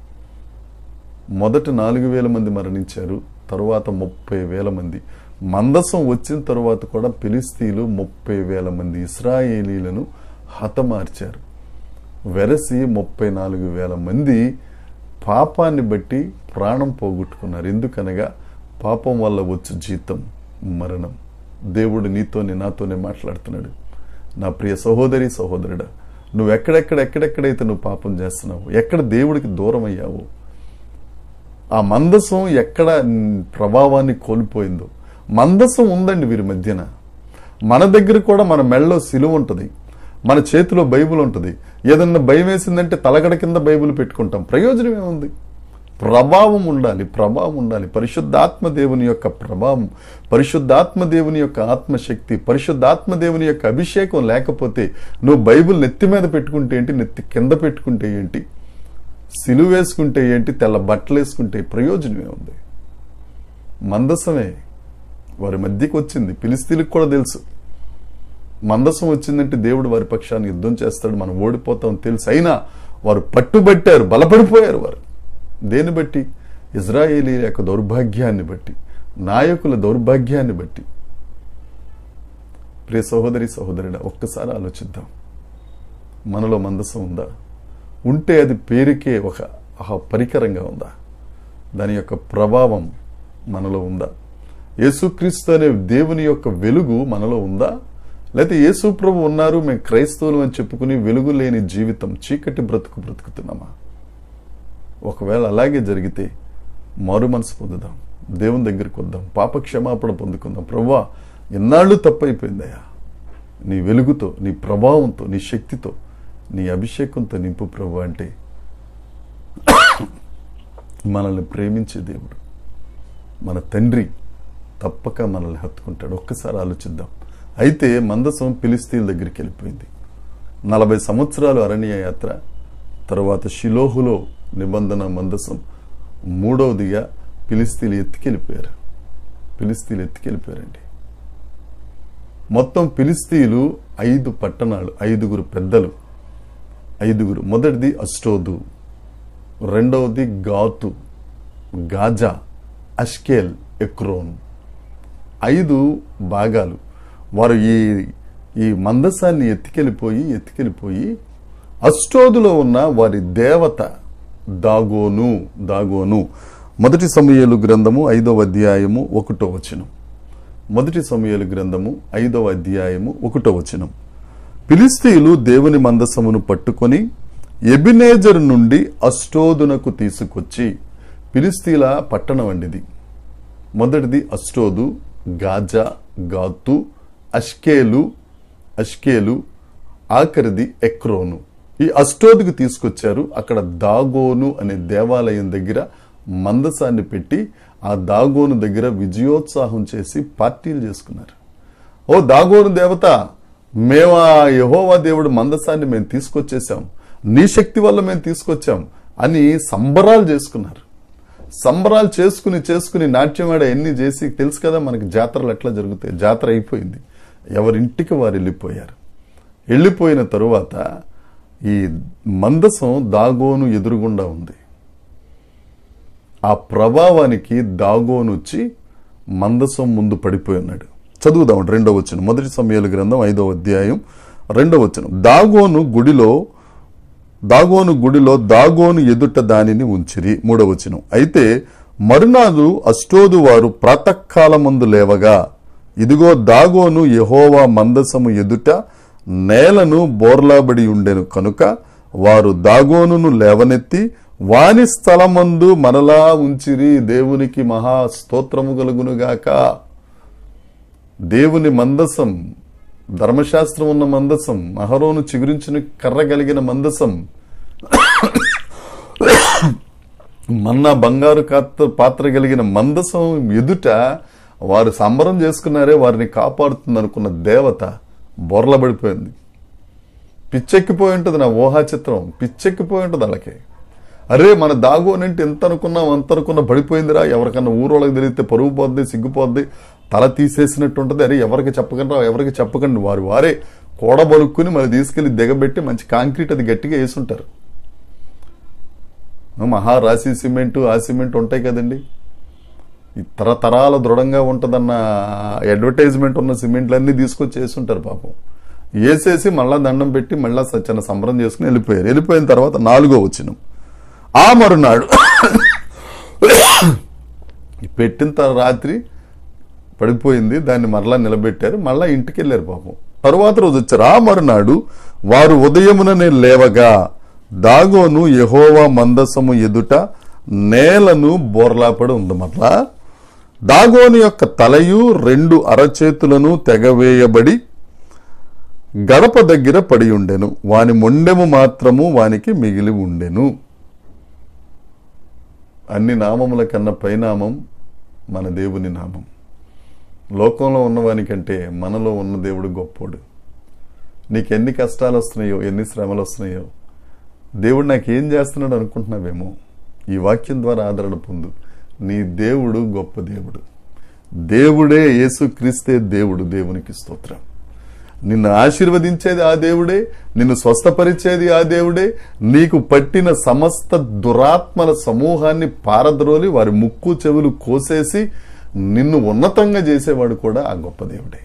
మొదట నాలుగు వేల మంది మరణించారు తరువాత ముప్పై వేల మంది మందసం వచ్చిన తరువాత కూడా పిలిస్తీలు ముప్పై వేల మంది ఇస్రాయేలీలను హతమార్చారు వెరసి ముప్పై నాలుగు వేల మంది పాపాన్ని బట్టి ప్రాణం పోగొట్టుకున్నారు ఎందుకనగా పాపం వల్ల వచ్చు జీతం మరణం దేవుడు నీతోనే నాతోనే మాట్లాడుతున్నాడు నా ప్రియ సహోదరి సహోదరుడా నువ్వు ఎక్కడెక్కడ ఎక్కడెక్కడైతే నువ్వు పాపం చేస్తున్నావు ఎక్కడ దేవుడికి దూరం అయ్యావు ఆ మందసం ఎక్కడ ప్రభావాన్ని కోల్పోయిందో మందసం ఉందండి వీరి మధ్యన మన దగ్గర కూడా మన మెళ్ళలో సిలువ ఉంటుంది మన చేతిలో బైబుల్ ఉంటుంది ఏదన్నా భయం వేసిందంటే తలగడ కింద బైబుల్ పెట్టుకుంటాం ప్రయోజనం ఏముంది ప్రభావం ఉండాలి ప్రభావం ఉండాలి పరిశుద్ధాత్మ దేవుని యొక్క ప్రభావం పరిశుద్ధాత్మ దేవుని యొక్క ఆత్మశక్తి పరిశుద్ధాత్మ దేవుని యొక్క అభిషేకం లేకపోతే నువ్వు బైబిల్ నెత్తి మీద పెట్టుకుంటే ఏంటి నెత్తి కింద పెట్టుకుంటే ఏంటి సిలువ వేసుకుంటే ఏంటి తెల్ల బట్టలు వేసుకుంటే ప్రయోజనమే ఉంది మందసమే వారి మధ్యకి వచ్చింది పిలిస్తీలకు కూడా తెలుసు మందసం వచ్చిందంటే దేవుడు వారి పక్షాన్ని యుద్ధం చేస్తాడు మనం ఓడిపోతాం తెలుసు అయినా వారు పట్టుబట్టారు బలపడిపోయారు వారు దేన్ని బట్టి ఇజ్రాయేలీ యొక్క దౌర్భాగ్యాన్ని బట్టి నాయకుల దౌర్భాగ్యాన్ని బట్టి ప్రియ సహోదరి సహోదరుడ ఒక్కసారి ఆలోచిద్దాం మనలో మందసం ఉందా ఉంటే అది పేరుకే ఒక ఆ పరికరంగా ఉందా దాని యొక్క ప్రభావం మనలో ఉందా యేసుక్రీస్తు అనే దేవుని యొక్క వెలుగు మనలో ఉందా లేకపోతే యేసు ప్రభు ఉన్నారు మేము క్రైస్తవులు అని చెప్పుకుని వెలుగు లేని జీవితం చీకటి బ్రతుకు బ్రతుకుతున్నామా ఒకవేళ అలాగే జరిగితే మారు మనసు పొందుదాం దేవుని దగ్గరికి వద్దాం పాప క్షమాపణ పొందుకుందాం ప్రవ్వా ఎన్నాళ్ళు తప్పైపోయిందయ్యా నీ వెలుగుతో నీ ప్రభావంతో నీ శక్తితో నీ అభిషేకంతో నింపు ప్రభు అంటే మనల్ని ప్రేమించే దేవుడు మన తండ్రి తప్పక మనల్ని హత్తుకుంటాడు ఒక్కసారి ఆలోచిద్దాం అయితే మందసం పిలిస్తీల దగ్గరికి వెళ్ళిపోయింది నలభై సంవత్సరాలు అరణ్య యాత్ర తర్వాత షిలోహులో నిబంధన మందసం మూడవదిగా పిలిస్తీలు ఎత్తుకెళ్ళిపోయారు పిలిస్తీలు ఎత్తుకెళ్ళిపోయారండి మొత్తం పిలిస్తీలు ఐదు పట్టణాలు ఐదుగురు పెద్దలు ఐదుగురు మొదటిది అష్టోదు రెండవది గాతు గాజా అష్కేల్ ఎక్రోన్ ఐదు భాగాలు వారు ఈ ఈ మందసాన్ని ఎత్తికెళ్ళిపోయి ఎత్తికెళ్ళిపోయి అష్టోదులో ఉన్న వారి దేవత దాగోను దాగోను మొదటి సమయలు గ్రంథము ఐదవ అధ్యాయము ఒకటో వచనం మొదటి సమయలు గ్రంథము ఐదవ అధ్యాయము ఒకటో వచనం ఫిలిస్తీయులు దేవుని మందసమును పట్టుకొని ఎబినేజర్ నుండి అష్టోదునకు తీసుకొచ్చి ఫిలిస్తీల పట్టణం అండిది మొదటిది అష్టోదు గాజా గాతు అష్కేలు అష్కేలు ఆఖరిది ఎక్రోను ఈ అష్టోదుకు తీసుకొచ్చారు అక్కడ దాగోను అనే దేవాలయం దగ్గర మందసాన్ని పెట్టి ఆ దాగోను దగ్గర విజయోత్సాహం చేసి పార్టీలు చేసుకున్నారు ఓ దాగోను దేవత మేము ఆ యహోవా దేవుడు మందసాన్ని మేము తీసుకొచ్చేసాం నీ శక్తి వల్ల మేము తీసుకొచ్చాం అని సంబరాలు చేసుకున్నారు సంబరాలు చేసుకుని చేసుకుని నాట్యమాడ ఎన్ని చేసి తెలుసు కదా మనకి జాతరలు ఎట్లా జరుగుతాయి జాతర అయిపోయింది ఎవరింటికి వారు వెళ్ళిపోయారు వెళ్ళిపోయిన తరువాత ఈ మందసం దాగోను ఎదురుగుండా ఉంది ఆ ప్రభావానికి దాగోను వచ్చి మందసం ముందు పడిపోయి ఉన్నాడు చదువుదాం రెండో వచ్చిన మొదటి సమయాల గ్రంథం ఐదో అధ్యాయం రెండో వచ్చిన దాగోను గుడిలో దాగోను గుడిలో దాగోను ఎదుట దానిని ఉంచిరి మూడవ వచనం అయితే మరునాడు అష్టోదు వారు ప్రాతకాలమందు లేవగా ఇదిగో దాగోను యహోవా మందసము ఎదుట నేలను బోర్లాబడి ఉండెను కనుక వారు దాగోనును లేవనెత్తి వాని స్థలమందు మనలా ఉంచిరి దేవునికి మహా స్తోత్రము కలుగునుగాక దేవుని మందసం ధర్మశాస్త్రం ఉన్న మందసం మహరోను చిగురించిన కర్ర కలిగిన మందసం మన్నా బంగారు కాత్ర పాత్ర కలిగిన మందసం ఎదుట వారు సంబరం చేసుకున్నారే వారిని కాపాడుతుంది అనుకున్న దేవత బొర్లబడిపోయింది పిచ్చెక్కిపోయి ఉంటుంది నా ఊహా చిత్రం పిచ్చెక్కిపోయి ఉంటుంది వాళ్ళకి అరే మన దాగోనంటే ఎంత అనుకున్నాం అంత అనుకున్నా పడిపోయిందిరా ఎవరికన్నా ఊరోళ్ళకి తెలిగితే పరుగు పోద్ది సిగ్గుపోద్ది తల తీసేసినట్టు ఉంటుంది అరే ఎవరికి చెప్పకుండా ఎవరికి చెప్పకండి వారు వారే కూడబలుక్కుని మళ్ళీ తీసుకెళ్లి దిగబెట్టి మంచి కాంక్రీట్ అది గట్టిగా వేసుంటారు మహారాశి సిమెంట్ ఆ సిమెంట్ ఉంటాయి కదండి ఈ తరతరాల దృఢంగా ఉంటుందన్న అడ్వర్టైజ్మెంట్ ఉన్న సిమెంట్లన్నీ తీసుకొచ్చి వేసుంటారు పాపం వేసేసి మళ్ళా దండం పెట్టి మళ్ళా చిన్న సంబరం చేసుకుని వెళ్ళిపోయారు వెళ్ళిపోయిన తర్వాత నాలుగో వచ్చినాం ఆ మరునాడు పెట్టిన తర- రాత్రి పడిపోయింది దాన్ని మరలా నిలబెట్టారు మళ్ళా ఇంటికి వెళ్ళారు పాపం తరువాత రోజు వచ్చారు ఆ మరునాడు వారు ఉదయముననే లేవగా దాగోను యహోవా మందసము ఎదుట నేలను బోర్లాపడి ఉంది మరలా దాగోను యొక్క తలయు రెండు అరచేతులను తెగవేయబడి గడప దగ్గర పడి ఉండెను వాని మొండెము మాత్రము వానికి మిగిలి ఉండెను అన్ని నామముల కన్నా పైనామం మన దేవుని నామం లోకంలో ఉన్నవానికంటే మనలో ఉన్న దేవుడు గొప్పోడు నీకు ఎన్ని కష్టాలు వస్తున్నాయో ఎన్ని శ్రమలు వస్తున్నాయో దేవుడు నాకు ఏం చేస్తున్నాడు అనుకుంటున్నావేమో ఈ వాక్యం ద్వారా ఆదరణ పొందు నీ దేవుడు గొప్ప దేవుడు దేవుడే యేసు క్రీస్తే దేవుడు దేవునికి స్తోత్రం నిన్ను ఆశీర్వదించేది ఆ దేవుడే నిన్ను స్వస్థపరిచేది ఆ దేవుడే నీకు పట్టిన సమస్త దురాత్మల సమూహాన్ని పారద్రోలి వారి ముక్కు చెవులు కోసేసి నిన్ను ఉన్నతంగా చేసేవాడు కూడా ఆ గొప్ప దేవుడే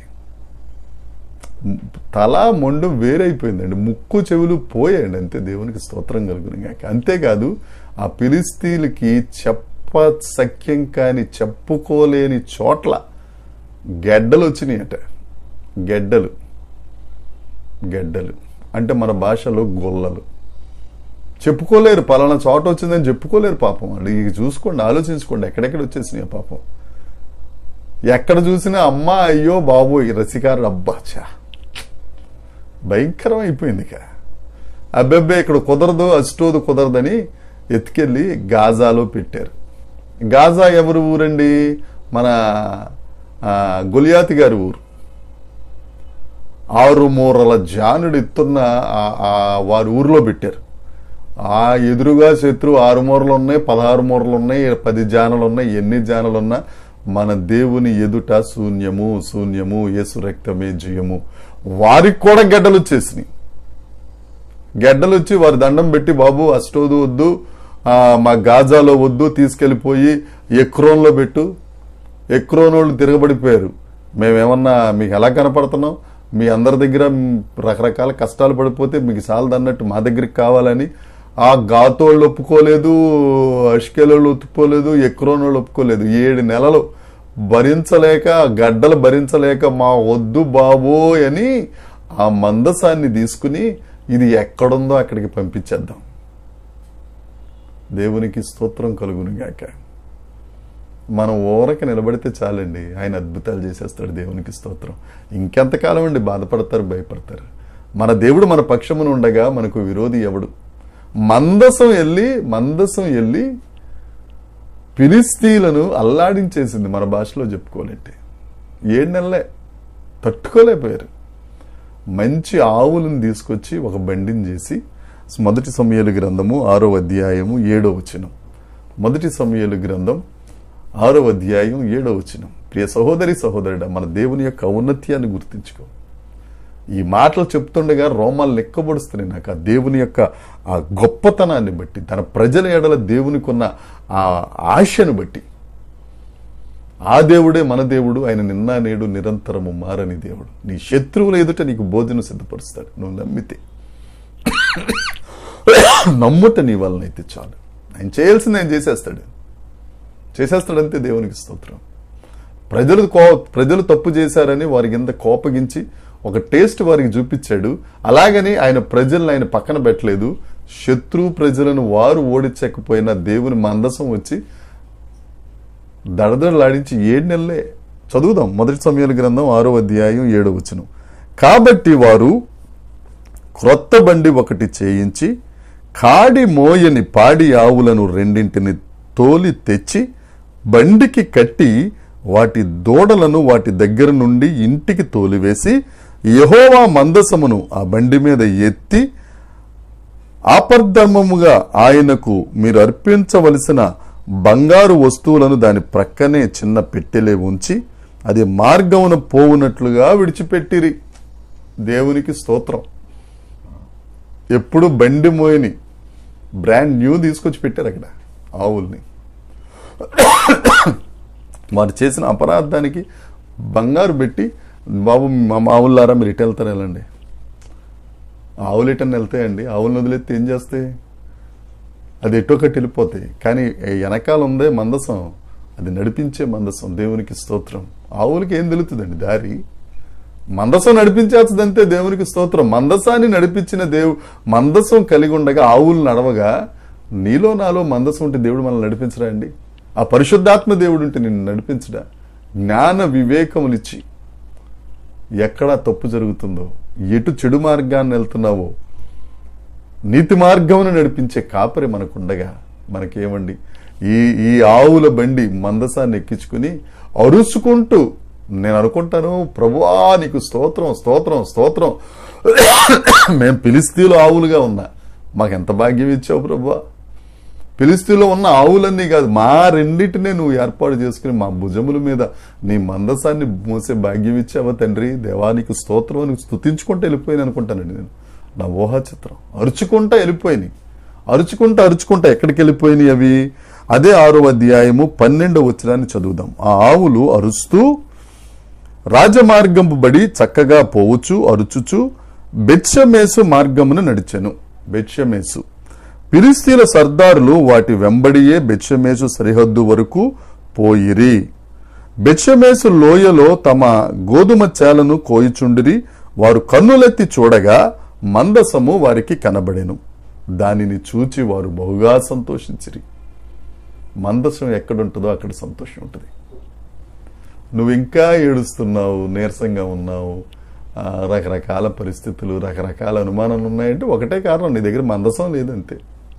తల మొండు వేరైపోయిందండి ముక్కు చెవులు పోయాయండి అంతే దేవునికి స్తోత్రం కలుగును గాక అంతేకాదు ఆ పిలిస్తీలకి చెప్ప సఖ్యం కాని చెప్పుకోలేని చోట్ల గెడ్డలు వచ్చినాయట గెడ్డలు గెడ్డలు అంటే మన భాషలో గొల్లలు చెప్పుకోలేరు పలానా చోట వచ్చిందని చెప్పుకోలేరు పాపం వాళ్ళు ఇక చూసుకోండి ఆలోచించుకోండి ఎక్కడెక్కడ వచ్చేసినాయి ఆ పాపం ఎక్కడ చూసినా అమ్మ అయ్యో బాబు ఈ రసికారు అబ్బా చా భయంకరం అయిపోయింది ఇక అబ్బెబ్బే ఇక్కడ కుదరదు అస్టోదు కుదరదని ఎత్తుకెళ్ళి గాజాలో పెట్టారు గాజా ఎవరు ఊరండి మన ఆ, గొలియాతి గారి ఊరు ఆరు మూరల జానుడు ఎత్తున్న ఆ- ఆ వారి ఊరిలో పెట్టారు ఆ ఎదురుగా శత్రు ఆరు మూరలు ఉన్నాయి పదహారు మూరలు ఉన్నాయి పది జానలు ఉన్నాయి ఎన్ని జానలు ఉన్నా మన దేవుని ఎదుట శూన్యము శూన్యము యేసు రక్తమే జయము వారికి కూడా గడ్డలు వచ్చేసినాయి గడ్డలు వచ్చి వారి దండం పెట్టి బాబు అష్టోదు వద్దు ఆ, మా గాజాలో వద్దు తీసుకెళ్లిపోయి ఎక్రోన్లో పెట్టు ఎక్రోన్ వాళ్ళు తిరగబడిపోయారు మేమేమన్నా మీకు ఎలా కనపడుతున్నాం మీ అందరి దగ్గర రకరకాల కష్టాలు పడిపోతే మీకు చాలదన్నట్టు మా దగ్గరికి కావాలని ఆ గాతోళ్ళు ఒప్పుకోలేదు అష్కేలోళ్ళు ఒప్పుకోలేదు ఎక్రోన్ వాళ్ళు ఒప్పుకోలేదు ఏడు నెలలు భరించలేక ఆ గడ్డలు భరించలేక మా వద్దు బాబోయ్ అని ఆ మందసాన్ని తీసుకుని ఇది ఎక్కడుందో అక్కడికి పంపించేద్దాం దేవునికి స్తోత్రం కలుగును గాక మనం ఓరక నిలబడితే చాలండి ఆయన అద్భుతాలు చేసేస్తాడు దేవునికి స్తోత్రం ఇంకెంతకాలం అండి బాధపడతారు భయపడతారు మన దేవుడు మన పక్షమును ఉండగా మనకు విరోధి ఎవడు మందసం వెళ్ళి మందసం వెళ్ళి ఫిలిస్తీన్లను అల్లాడించేసింది మన భాషలో చెప్పుకోవాలంటే ఏడు నెలలే తట్టుకోలేకపోయారు మంచి ఆవులను తీసుకొచ్చి ఒక బండిని చేసి మొదటి సమయాలు గ్రంథము ఆరో అధ్యాయము ఏడో వచనం మొదటి సమయాలు గ్రంథం ఆరో అధ్యాయం ఏడో వచనం ప్రియ సహోదరి సహోదరుడ మన దేవుని యొక్క ఔన్నత్యాన్ని గుర్తించుకో ఈ మాటలు చెప్తుండగా రోమాలు లెక్కబడుస్తున్నాయి నాకు ఆ దేవుని యొక్క ఆ గొప్పతనాన్ని బట్టి తన ప్రజల ఎడల దేవునికి ఉన్న ఆ ఆశను బట్టి ఆ దేవుడే మన దేవుడు ఆయన నిన్న నేడు నిరంతరము మారని దేవుడు నీ శత్రువుల ఎదుట నీకు భోజనం సిద్ధపరుస్తాడు నువ్వు నమ్మితే నమ్ముట నీ వలనైతే చాలు ఆయన చేయాల్సింది ఆయన చేసేస్తాడు చేసేస్తాడంతే దేవునికి స్తోత్రం ప్రజలు కో ప్రజలు తప్పు చేశారని వారికి ఎంత కోపగించి ఒక టేస్ట్ వారికి చూపించాడు అలాగని ఆయన ప్రజలను ఆయన పక్కన పెట్టలేదు శత్రు ప్రజలను వారు ఓడించకపోయినా దేవుని మందసం వచ్చి దడదడలాడించి ఏడు నెలలే చదువుదాం మొదటి సమయాల గ్రంథం ఆరో అధ్యాయం ఏడో వచనం కాబట్టి వారు క్రొత్త బండి ఒకటి చేయించి కాడి మోయని పాడి ఆవులను రెండింటిని తోలి తెచ్చి బండికి కట్టి వాటి దూడలను వాటి దగ్గర నుండి ఇంటికి తోలివేసి యహోవా మందసమును ఆ బండి మీద ఎత్తి ఆపర్ధర్మముగా ఆయనకు మీరు అర్పించవలసిన బంగారు వస్తువులను దాని ప్రక్కనే చిన్న పెట్టెలే ఉంచి అది మార్గమున పోవునట్లుగా విడిచిపెట్టిరి దేవునికి స్తోత్రం ఎప్పుడు బండి మోయని బ్రాండ్ న్యూ తీసుకొచ్చి పెట్టారు అక్కడ ఆవుల్ని వారు చేసిన అపరాధానికి బంగారు పెట్టి బాబు మా ఆవులారా మీరు ఇటు వెళ్తారు వెళ్ళండి ఆవులు ఇటని వెళ్తాయండి ఆవులను వదిలేస్తే ఏం చేస్తాయి అది ఎటొకటి వెళ్ళిపోతాయి కానీ వెనకాల ఉందే మందసం అది నడిపించే మందసం దేవునికి స్తోత్రం ఆవులకి ఏం తెలుతుందండి దారి మందసం నడిపించాల్సిందంతే దేవునికి స్తోత్రం మందసాన్ని నడిపించిన దేవు మందసం కలిగి ఉండగా ఆవులు నడవగా నీలో నాలో మందసం ఉంటే దేవుడు మనల్ని నడిపించరా అండి ఆ పరిశుద్ధాత్మ దేవుడు ఉంటే నిన్ను నడిపించడా జ్ఞాన వివేకములిచ్చి ఎక్కడ తప్పు జరుగుతుందో ఎటు చెడు మార్గాన్ని వెళ్తున్నావో నీతి మార్గమును నడిపించే కాపరి మనకుండగా మనకేమండి ఈ ఈ ఆవుల బండి మందసాన్ని ఎక్కించుకుని అరుచుకుంటూ నేను అనుకుంటాను ప్రభువా నీకు స్తోత్రం స్తోత్రం స్తోత్రం మేము పిలిస్తీలో ఆవులుగా ఉన్నా మాకెంత భాగ్యం ఇచ్చావు ప్రభువా ఫిలిస్తీన్లో ఉన్న ఆవులన్నీ కాదు మా రెండింటినే నువ్వు ఏర్పాటు చేసుకుని మా భుజముల మీద నీ మందసాన్ని మోసే భాగ్యం ఇచ్చావా తండ్రి దేవానికి స్తోత్రం అని స్తుతించుకుంటూ వెళ్ళిపోయాను అనుకుంటానండి నేను నా ఊహా చిత్రం అరుచుకుంటా వెళ్ళిపోయినాయి అరుచుకుంటా అరుచుకుంటా ఎక్కడికి వెళ్ళిపోయినాయి అవి అదే ఆరో అధ్యాయము పన్నెండో వచ్చినాన్ని చదువుదాం ఆ ఆవులు అరుస్తూ రాజమార్గంపు బడి చక్కగా పోవచ్చు అరుచుచు బెత్షమేసు మార్గమును నడిచెను బెత్షమేసు ఫిలిస్తీన్ల సర్దారులు వాటి వెంబడియే బెత్షమేసు సరిహద్దు వరకు పోయిరి బెత్షమేసు లోయలో తమ గోధుమ చేలను కోయిచుండిరి వారు కన్నులెత్తి చూడగా మందసము వారికి కనబడెను దానిని చూచి వారు బహుగా సంతోషించిరి మందసం ఎక్కడుంటుందో అక్కడ సంతోషం ఉంటుంది నువ్వు ఇంకా ఏడుస్తున్నావు నీరసంగా ఉన్నావు ఆ, రకరకాల పరిస్థితులు రకరకాల అనుమానాలు ఉన్నాయంటే ఒకటే కారణం నీ దగ్గర మందసం లేదంతే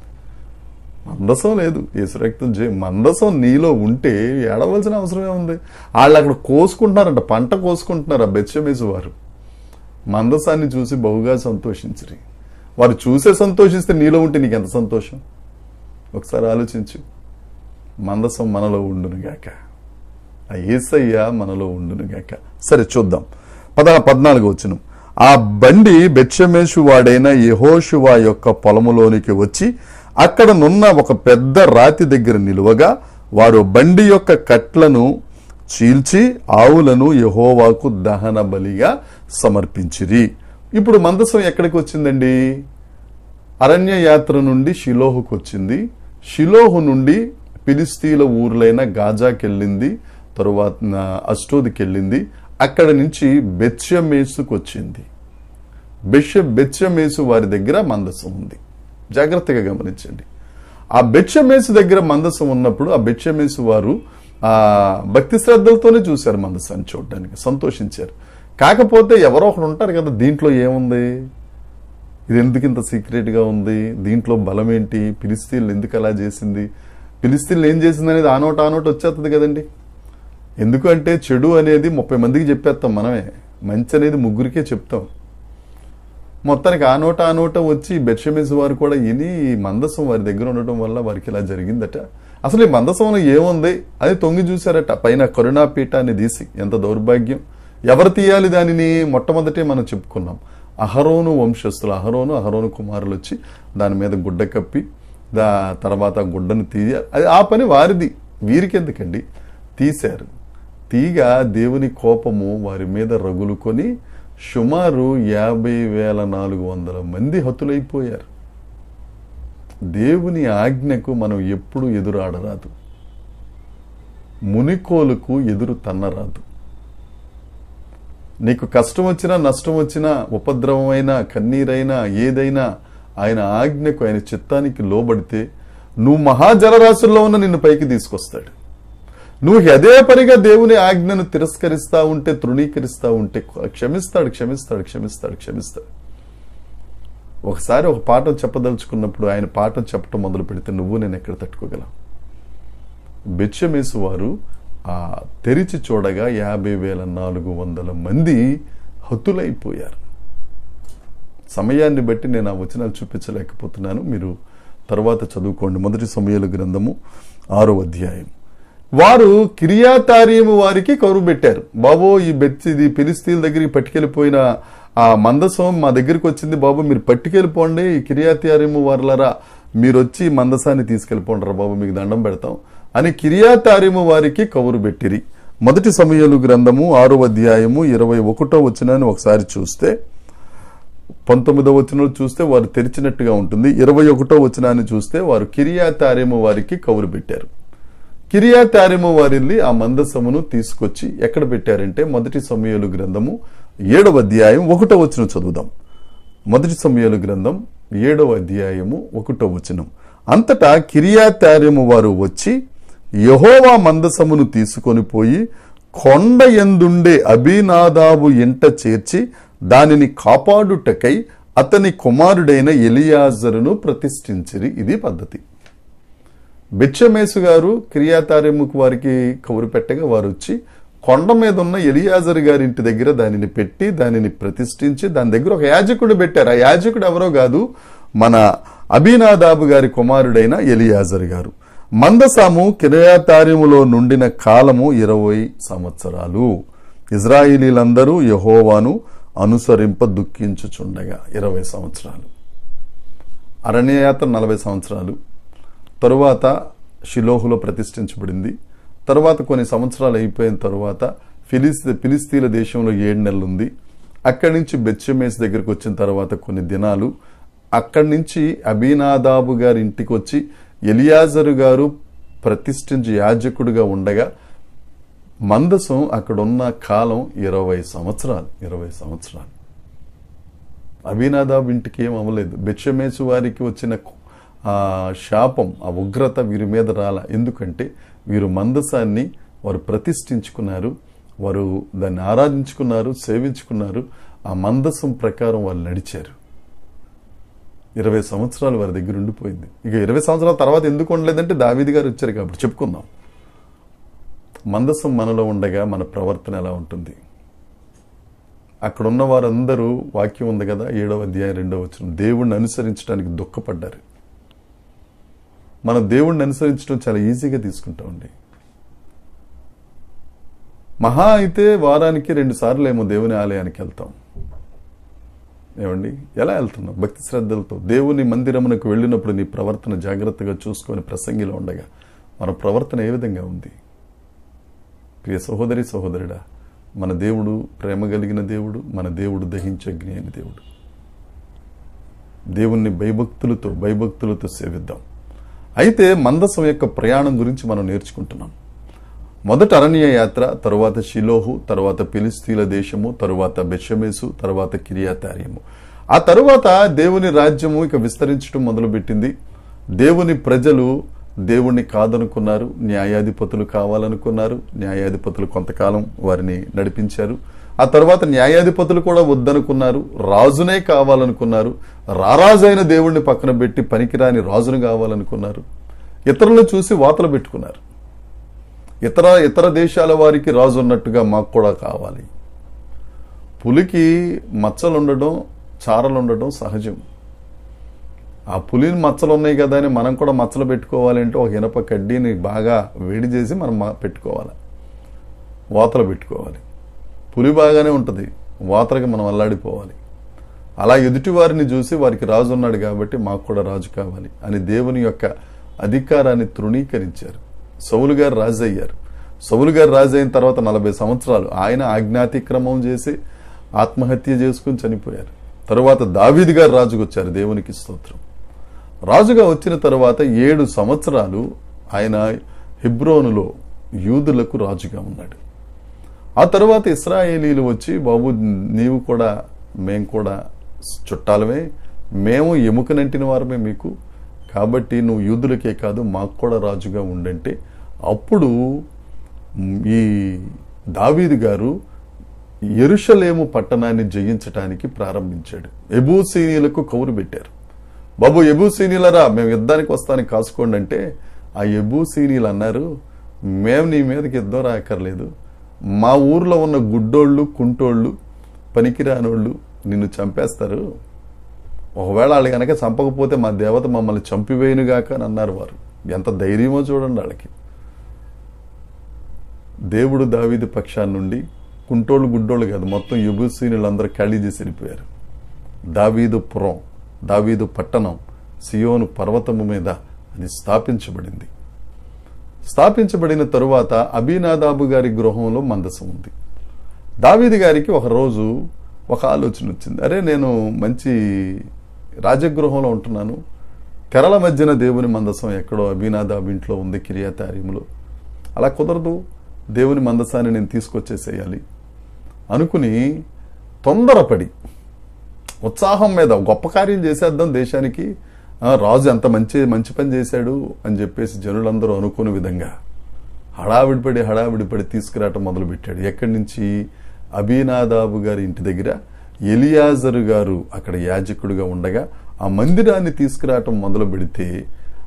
మందసం లేదు యేసురక్తం చే మందసం నీలో ఉంటే ఏడవలసిన అవసరమే ఉంది వాళ్ళు అక్కడ కోసుకుంటున్నారంట పంట కోసుకుంటున్నారు ఆ బెచ్చమేసు వారు మందసాన్ని చూసి బహుగా సంతోషించరి వారు చూసే సంతోషిస్తే నీలో ఉంటే నీకు ఎంత సంతోషం ఒకసారి ఆలోచించు మందసం మనలో ఉండునుగాక ఆ ఏసయ్య మనలో ఉండునుగాక సరే చూద్దాం పద పద్నాలుగు వచ్చును ఆ బండి బెచ్చమేషు వాడైన యెహోషువా యొక్క పొలములోనికి వచ్చి అక్కడ నున్న ఒక పెద్ద రాతి దగ్గర నిలువగా వారు బండి యొక్క కట్లను చీల్చి ఆవులను యెహోవాకు దహన బలిగా సమర్పించిరి ఇప్పుడు మందసం ఎక్కడికి వచ్చిందండి అరణ్య యాత్ర నుండి షిలోహుకు వచ్చింది షిలోహు నుండి ఫిలిస్తీన్ల ఊర్లైన గాజాకి వెళ్ళింది తరువాత అష్టోదికి వెళ్ళింది అక్కడ నుంచి బెత్యమేసుకు వచ్చింది బెష బెత్యమేసు వారి దగ్గర మందసం ఉంది జాగ్రత్తగా గమనించండి ఆ బెత్యమేసు దగ్గర మందసం ఉన్నప్పుడు ఆ బెత్యమేసు వారు ఆ భక్తి శ్రద్ధలతోనే చూశారు మందసాన్ని చూడడానికి సంతోషించారు కాకపోతే ఎవరో ఒకరు ఉంటారు కదా దీంట్లో ఏముంది ఇది ఎందుకు ఇంత సీక్రెట్ గా ఉంది దీంట్లో బలం ఏంటి పిలిస్తీన్లు ఎందుకు అలా చేసింది పిలిస్తీన్లు ఏం చేసింది అనేది ఆ నోట ఆ నోట వచ్చేస్తుంది కదండి ఎందుకంటే చెడు అనేది ముప్పై మందికి చెప్పేస్తాం మనమే మంచి అనేది ముగ్గురికే చెప్తాం మొత్తానికి ఆ నోట ఆ నోట వచ్చి బెట్షమేస్ వారు కూడా విని ఈ మందసం వారి దగ్గర ఉండటం వల్ల వారికి ఇలా జరిగిందట అసలు ఈ మందసంలో ఏముంది అది తొంగి చూశారట పైన కరుణాపీఠాన్ని తీసి ఎంత దౌర్భాగ్యం ఎవరు తీయాలి దానిని మొట్టమొదటే మనం చెప్పుకున్నాం అహరోను వంశస్థులు అహరోను అహరోను కుమారులు వచ్చి దాని మీద గుడ్డ కప్పి దా తర్వాత ఆ గుడ్డను తీయ అది ఆ పని వారిది వీరికి ఎందుకండి తీశారు తీగ దేవుని కోపము వారి మీద రగులుకొని సుమారు యాభై వేల నాలుగు వందల మంది హతులైపోయారు దేవుని ఆజ్ఞకు మనం ఎప్పుడు ఎదురాడరాదు మునికోలుకు ఎదురు తన్నరాదు నీకు కష్టం వచ్చినా నష్టం వచ్చినా ఉపద్రవమైనా కన్నీరైనా ఏదైనా ఆయన ఆజ్ఞకు ఆయన చిత్తానికి లోబడితే నువ్వు మహాజలరాశుల్లో ఉన్న నిన్ను పైకి తీసుకొస్తాడు నువ్వు అదే పనిగా దేవుని ఆజ్ఞను తిరస్కరిస్తా ఉంటే తృణీకరిస్తా ఉంటే క్షమిస్తాడు క్షమిస్తాడు క్షమిస్తాడు క్షమిస్తాడు ఒకసారి ఒక పాఠం చెప్పదలుచుకున్నప్పుడు ఆయన పాఠం చెప్పటం మొదలు పెడితే నువ్వు నేను ఎక్కడ తట్టుకోగలం బెచ్చమేసు వారు ఆ తెరిచి చూడగా యాభై వేల నాలుగు వందల మంది హతులైపోయారు సమయాన్ని బట్టి నేను ఆ వచనాలు చూపించలేకపోతున్నాను మీరు తర్వాత చదువుకోండి మొదటి సమయాల గ్రంథము ఆరో అధ్యాయం వారు కిరియాతారీము వారికి కరువు పెట్టారు బాబో ఈ బెత్ ఇది ఫిలిస్తీన్ దగ్గరికి పట్టుకెళ్ళిపోయిన ఆ మందసం మా దగ్గరికి వచ్చింది బాబు మీరు పట్టుకెళ్ళిపోండి ఈ కిరియాతారీము వారులరా మీరు వచ్చి ఈ మందసాన్ని తీసుకెళ్ళిపోండి రా బాబు మీకు దండం పెడతాం అని కిరియాతారీము వారికి కవురు పెట్టిరి మొదటి సమయాలు గ్రంథము ఆరో అధ్యాయము ఇరవై ఒకటో వచ్చినాన్ని ఒకసారి చూస్తే పంతొమ్మిదో వచనంలో చూస్తే వారు తెరిచినట్టుగా ఉంటుంది ఇరవై ఒకటో వచనాన్ని చూస్తే వారు కిరియాతారేము వారికి కవురు పెట్టారు కిరియాతారేము వారిల్లి ఆ మందసమును తీసుకొచ్చి ఎక్కడ పెట్టారంటే మొదటి సమయాలు గ్రంథము ఏడవ అధ్యాయం ఒకటో వచనం చదువుదాం మొదటి సమయాలు గ్రంథం ఏడవ అధ్యాయము ఒకటో వచనం అంతటా కిరియాతారేము వారు వచ్చి యహోవా మందసమును తీసుకొని పోయి కొండ ఎందుండే అభినాదాబు ఇంట చేర్చి దానిని కాపాడుటకై అతని కుమారుడైన ఎలియాజరును ప్రతిష్ఠించిరి ఇది పద్ధతి బెచ్చమేసు గారు క్రియాతార్యముకు వారికి కౌరు పెట్టగా వారు వచ్చి కొండ మీద ఉన్న ఎలియాజర్ గారి ఇంటి దగ్గర దానిని పెట్టి దానిని ప్రతిష్ఠించి దాని దగ్గర ఒక యాజకుడు పెట్టారు ఆ యాజకుడు ఎవరో కాదు మన అభినాదాబు గారి కుమారుడైన ఎలియాజర్ గారు మందసాము కిరయాతార్యములో నుండిన కాలము ఇరవై సంవత్సరాలు ఇజ్రాయిలీలందరూ యహోవాను అనుసరింప దుఃఖించుచుండగా ఇరవై సంవత్సరాలు అరణ్యయాత్ర నలభై సంవత్సరాలు తరువాత షిలోహులో ప్రతిష్ఠించబడింది తరువాత కొన్ని సంవత్సరాలు అయిపోయిన తరువాత ఫిలిస్ ఫిలిస్తీన్ల దేశంలో ఏడు నెలలు ఉంది అక్కడి నుంచి బెచ్చమేస్ దగ్గరకు వచ్చిన తర్వాత కొన్ని దినాలు అక్కడి నుంచి అబీనాదాబు గారి ఇంటికి వచ్చి ఎలియాజరు గారు ప్రతిష్ఠించి యాజకుడిగా ఉండగా మందసం అక్కడున్న కాలం ఇరవై సంవత్సరాలు ఇరవై సంవత్సరాలు అభినాదాబ్ ఇంటికి ఏం అవ్వలేదు బెచ్చమేసు వారికి వచ్చిన ఆ శాపం ఆ ఉగ్రత వీరి మీద రాల ఎందుకంటే వీరు మందసాన్ని వారు ప్రతిష్ఠించుకున్నారు వారు దాన్ని ఆరాధించుకున్నారు సేవించుకున్నారు ఆ మందసం ప్రకారం వాళ్ళు నడిచారు ఇరవై సంవత్సరాలు వారి దగ్గర ఉండిపోయింది ఇక ఇరవై సంవత్సరాల తర్వాత ఎందుకు ఉండలేదంటే దావీది గారు వచ్చారు కాబట్టి చెప్పుకుందాం మందసం మనలో ఉండగా మన ప్రవర్తన ఎలా ఉంటుంది అక్కడ ఉన్న వారందరూ వాక్యం ఉంది కదా ఏడవ అధ్యాయం రెండవ వచ్చిన దేవుణ్ణి అనుసరించడానికి దుఃఖపడ్డారు మన దేవుణ్ణి అనుసరించడం చాలా ఈజీగా తీసుకుంటామండి మహా అయితే వారానికి రెండు సార్లు ఏమో దేవుని ఆలయానికి వెళ్తాం ఏమండి ఎలా వెళ్తున్నాం భక్తి శ్రద్ధలతో దేవుని మందిరమునకు వెళ్ళినప్పుడు నీ ప్రవర్తన జాగ్రత్తగా చూసుకొని ప్రసంగిలో ఉండగా మన ప్రవర్తన ఏ విధంగా ఉంది ప్రియ సహోదరి సహోదరుడా మన దేవుడు ప్రేమ కలిగిన దేవుడు మన దేవుడు దహించే అగ్ని అయిన దేవుడు దేవుణ్ణి భయభక్తులతో భయభక్తులతో సేవిద్దాం అయితే మందసం యొక్క ప్రయాణం గురించి మనం నేర్చుకుంటున్నాం మొదట అరణ్య యాత్ర తరువాత షిలోహు తరువాత పిలిస్తీల దేశము తరువాత బెషమేసు తరువాత కిరియాతార్యము ఆ తరువాత దేవుని రాజ్యము ఇక విస్తరించడం మొదలుపెట్టింది దేవుని ప్రజలు దేవుణ్ణి కాదనుకున్నారు న్యాయాధిపతులు కావాలనుకున్నారు న్యాయాధిపతులు కొంతకాలం వారిని నడిపించారు ఆ తర్వాత న్యాయాధిపతులు కూడా వద్దనుకున్నారు రాజునే కావాలనుకున్నారు రారాజైన దేవుణ్ణి పక్కన పెట్టి పనికిరాని రాజును కావాలనుకున్నారు ఇతరులను చూసి వాతలు పెట్టుకున్నారు ఇతర ఇతర దేశాల వారికి రాజు ఉన్నట్టుగా మాకు కూడా కావాలి పులికి మచ్చలు ఉండడం చారలు ఉండడం సహజం ఆ పులిని మచ్చలు ఉన్నాయి కదా అని మనం కూడా మచ్చలు పెట్టుకోవాలంటే ఒక ఇనప కడ్డీని బాగా వేడి చేసి మనం మా- పెట్టుకోవాలి వాతలు పెట్టుకోవాలి పులి బాగానే ఉంటుంది వాతలకి మనం అల్లాడిపోవాలి అలా ఎదుటి వారిని చూసి వారికి రాజు ఉన్నాడు కాబట్టి మాకు కూడా రాజు కావాలి అని దేవుని యొక్క అధికారాన్ని తృణీకరించారు సౌలు గారు రాజు అయ్యారు సౌలు గారు రాజు అయిన తర్వాత నలభై సంవత్సరాలు ఆయన ఆజ్ఞాతిక్రమం చేసి ఆత్మహత్య చేసుకుని చనిపోయారు తరువాత దావీది గారు రాజుకు వచ్చారు దేవునికి స్తోత్రం రాజుగా వచ్చిన తర్వాత ఏడు సంవత్సరాలు ఆయన హిబ్రోనులో యూదులకు రాజుగా ఉన్నాడు ఆ తర్వాత ఇస్రాయేలీలు వచ్చి బాబు నీవు కూడా మేము కూడా చుట్టాలమే మేము ఎముకనంటిన వారమే మీకు కాబట్టి నువ్వు యూదులకే కాదు మాకు కూడా రాజుగా ఉండంటే అప్పుడు ఈ దావీదు గారు ఎరుషలేము పట్టణాన్ని జయించటానికి ప్రారంభించాడు ఎబూసీనీలకు కౌరు పెట్టారు బాబు ఎబూసీనీలరా మేము యుద్ధానికి వస్తానికి కాసుకోండి అంటే ఆ ఎబూసీనీలు అన్నారు మేము నీ మీదకి యుద్ధం రాకర్లేదు మా ఊర్లో ఉన్న గుడ్డోళ్ళు కుంటోళ్ళు పనికిరానోళ్ళు నిన్ను చంపేస్తారు ఒకవేళ వాళ్ళు కనుక చంపకపోతే మా దేవత మమ్మల్ని చంపివేయునుగాక అని అన్నారు వారు ఎంత ధైర్యమో చూడండి వాళ్ళకి దేవుడు దావీదు పక్షాన్ని నుండి కుంటోళ్ళు గుడ్డోళ్ళు కాదు మొత్తం యుబుసీనులందరూ ఖాళీ చేసి వెళ్ళిపోయారు దావీదు పురం దావీదు పట్టణం సియోను పర్వతము మీద అది స్థాపించబడింది స్థాపించబడిన తరువాత అబీనాదాబు గారి గృహంలో మందసం ఉంది దావీది గారికి ఒక రోజు ఒక ఆలోచన వచ్చింది అరే నేను మంచి రాజగృహంలో ఉంటున్నాను తెరల మధ్యన దేవుని మందసం ఎక్కడో అబీనాదాబ్ ఇంట్లో ఉంది కిరియాతార్యములో అలా కుదరదు దేవుని మందసాన్ని నేను తీసుకొచ్చేసేయాలి అనుకుని తొందరపడి ఉత్సాహం మీద గొప్ప కార్యం చేసేద్దాం దేశానికి ఆ, రాజు ఎంత మంచి మంచి పని చేశాడు అని చెప్పేసి జనులందరూ అనుకునే విధంగా హడావిడిపడి హడావిడిపడి తీసుకురావటం మొదలుపెట్టాడు ఎక్కడి నుంచి అబీనాదాబు గారి ఇంటి దగ్గర ఎలియాజరు గారు అక్కడ యాజకుడిగా ఉండగా ఆ మందిరాన్ని తీసుకురావటం మొదలు పెడితే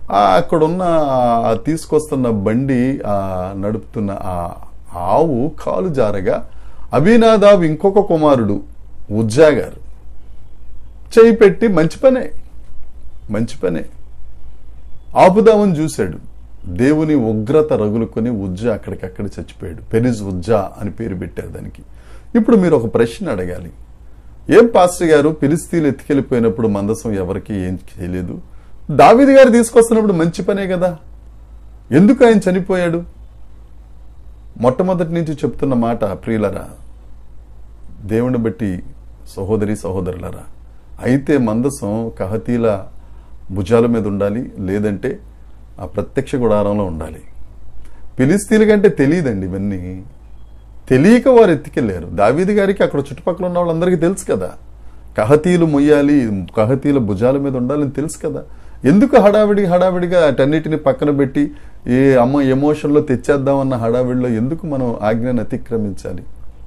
ఆ అక్కడున్న ఆ తీసుకొస్తున్న బండి ఆ నడుపుతున్న ఆ ఆవు కాలు జారగా అభినాదాబ్ ఇంకొక కుమారుడు ఉజ్జా గారు చేయి పెట్టి మంచి పనే మంచి పనే ఆపుదామని చూశాడు దేవుని ఉగ్రత రగులుకొని ఉజ్జా అక్కడికక్కడ చచ్చిపోయాడు పెరిజ్ ఉజ్జా అని పేరు పెట్టారు దానికి ఇప్పుడు మీరు ఒక ప్రశ్న అడగాలి ఏం పాస్టర్ గారు పిలిస్తీలు ఎత్తుకెళ్ళిపోయినప్పుడు మందసం ఎవరికి ఏం చేయలేదు దావిది గారు తీసుకొస్తున్నప్పుడు మంచి పనే కదా ఎందుకు ఆయన చనిపోయాడు మొట్టమొదటి నుంచి చెప్తున్న మాట ప్రియులరా దేవుని బట్టి సహోదరి సహోదరులరా అయితే మందసం కహతీల భుజాల మీద ఉండాలి లేదంటే ఆ ప్రత్యక్ష గుడారంలో ఉండాలి పిలిస్తీల కంటే తెలియదండి ఇవన్నీ తెలియక వారు ఎత్తుకెళ్లారు దావీది గారికి అక్కడ చుట్టుపక్కల ఉన్న వాళ్ళందరికీ తెలుసు కదా కహతీలు మొయ్యాలి కహతీల భుజాల మీద ఉండాలని తెలుసు కదా ఎందుకు హడావిడి హడావిడిగా అటన్నిటిని పక్కన పెట్టి ఏ అమ్మ ఎమోషన్లో తెచ్చేద్దామన్న హడావిడిలో ఎందుకు మనం ఆజ్ఞను అతిక్రమించాలి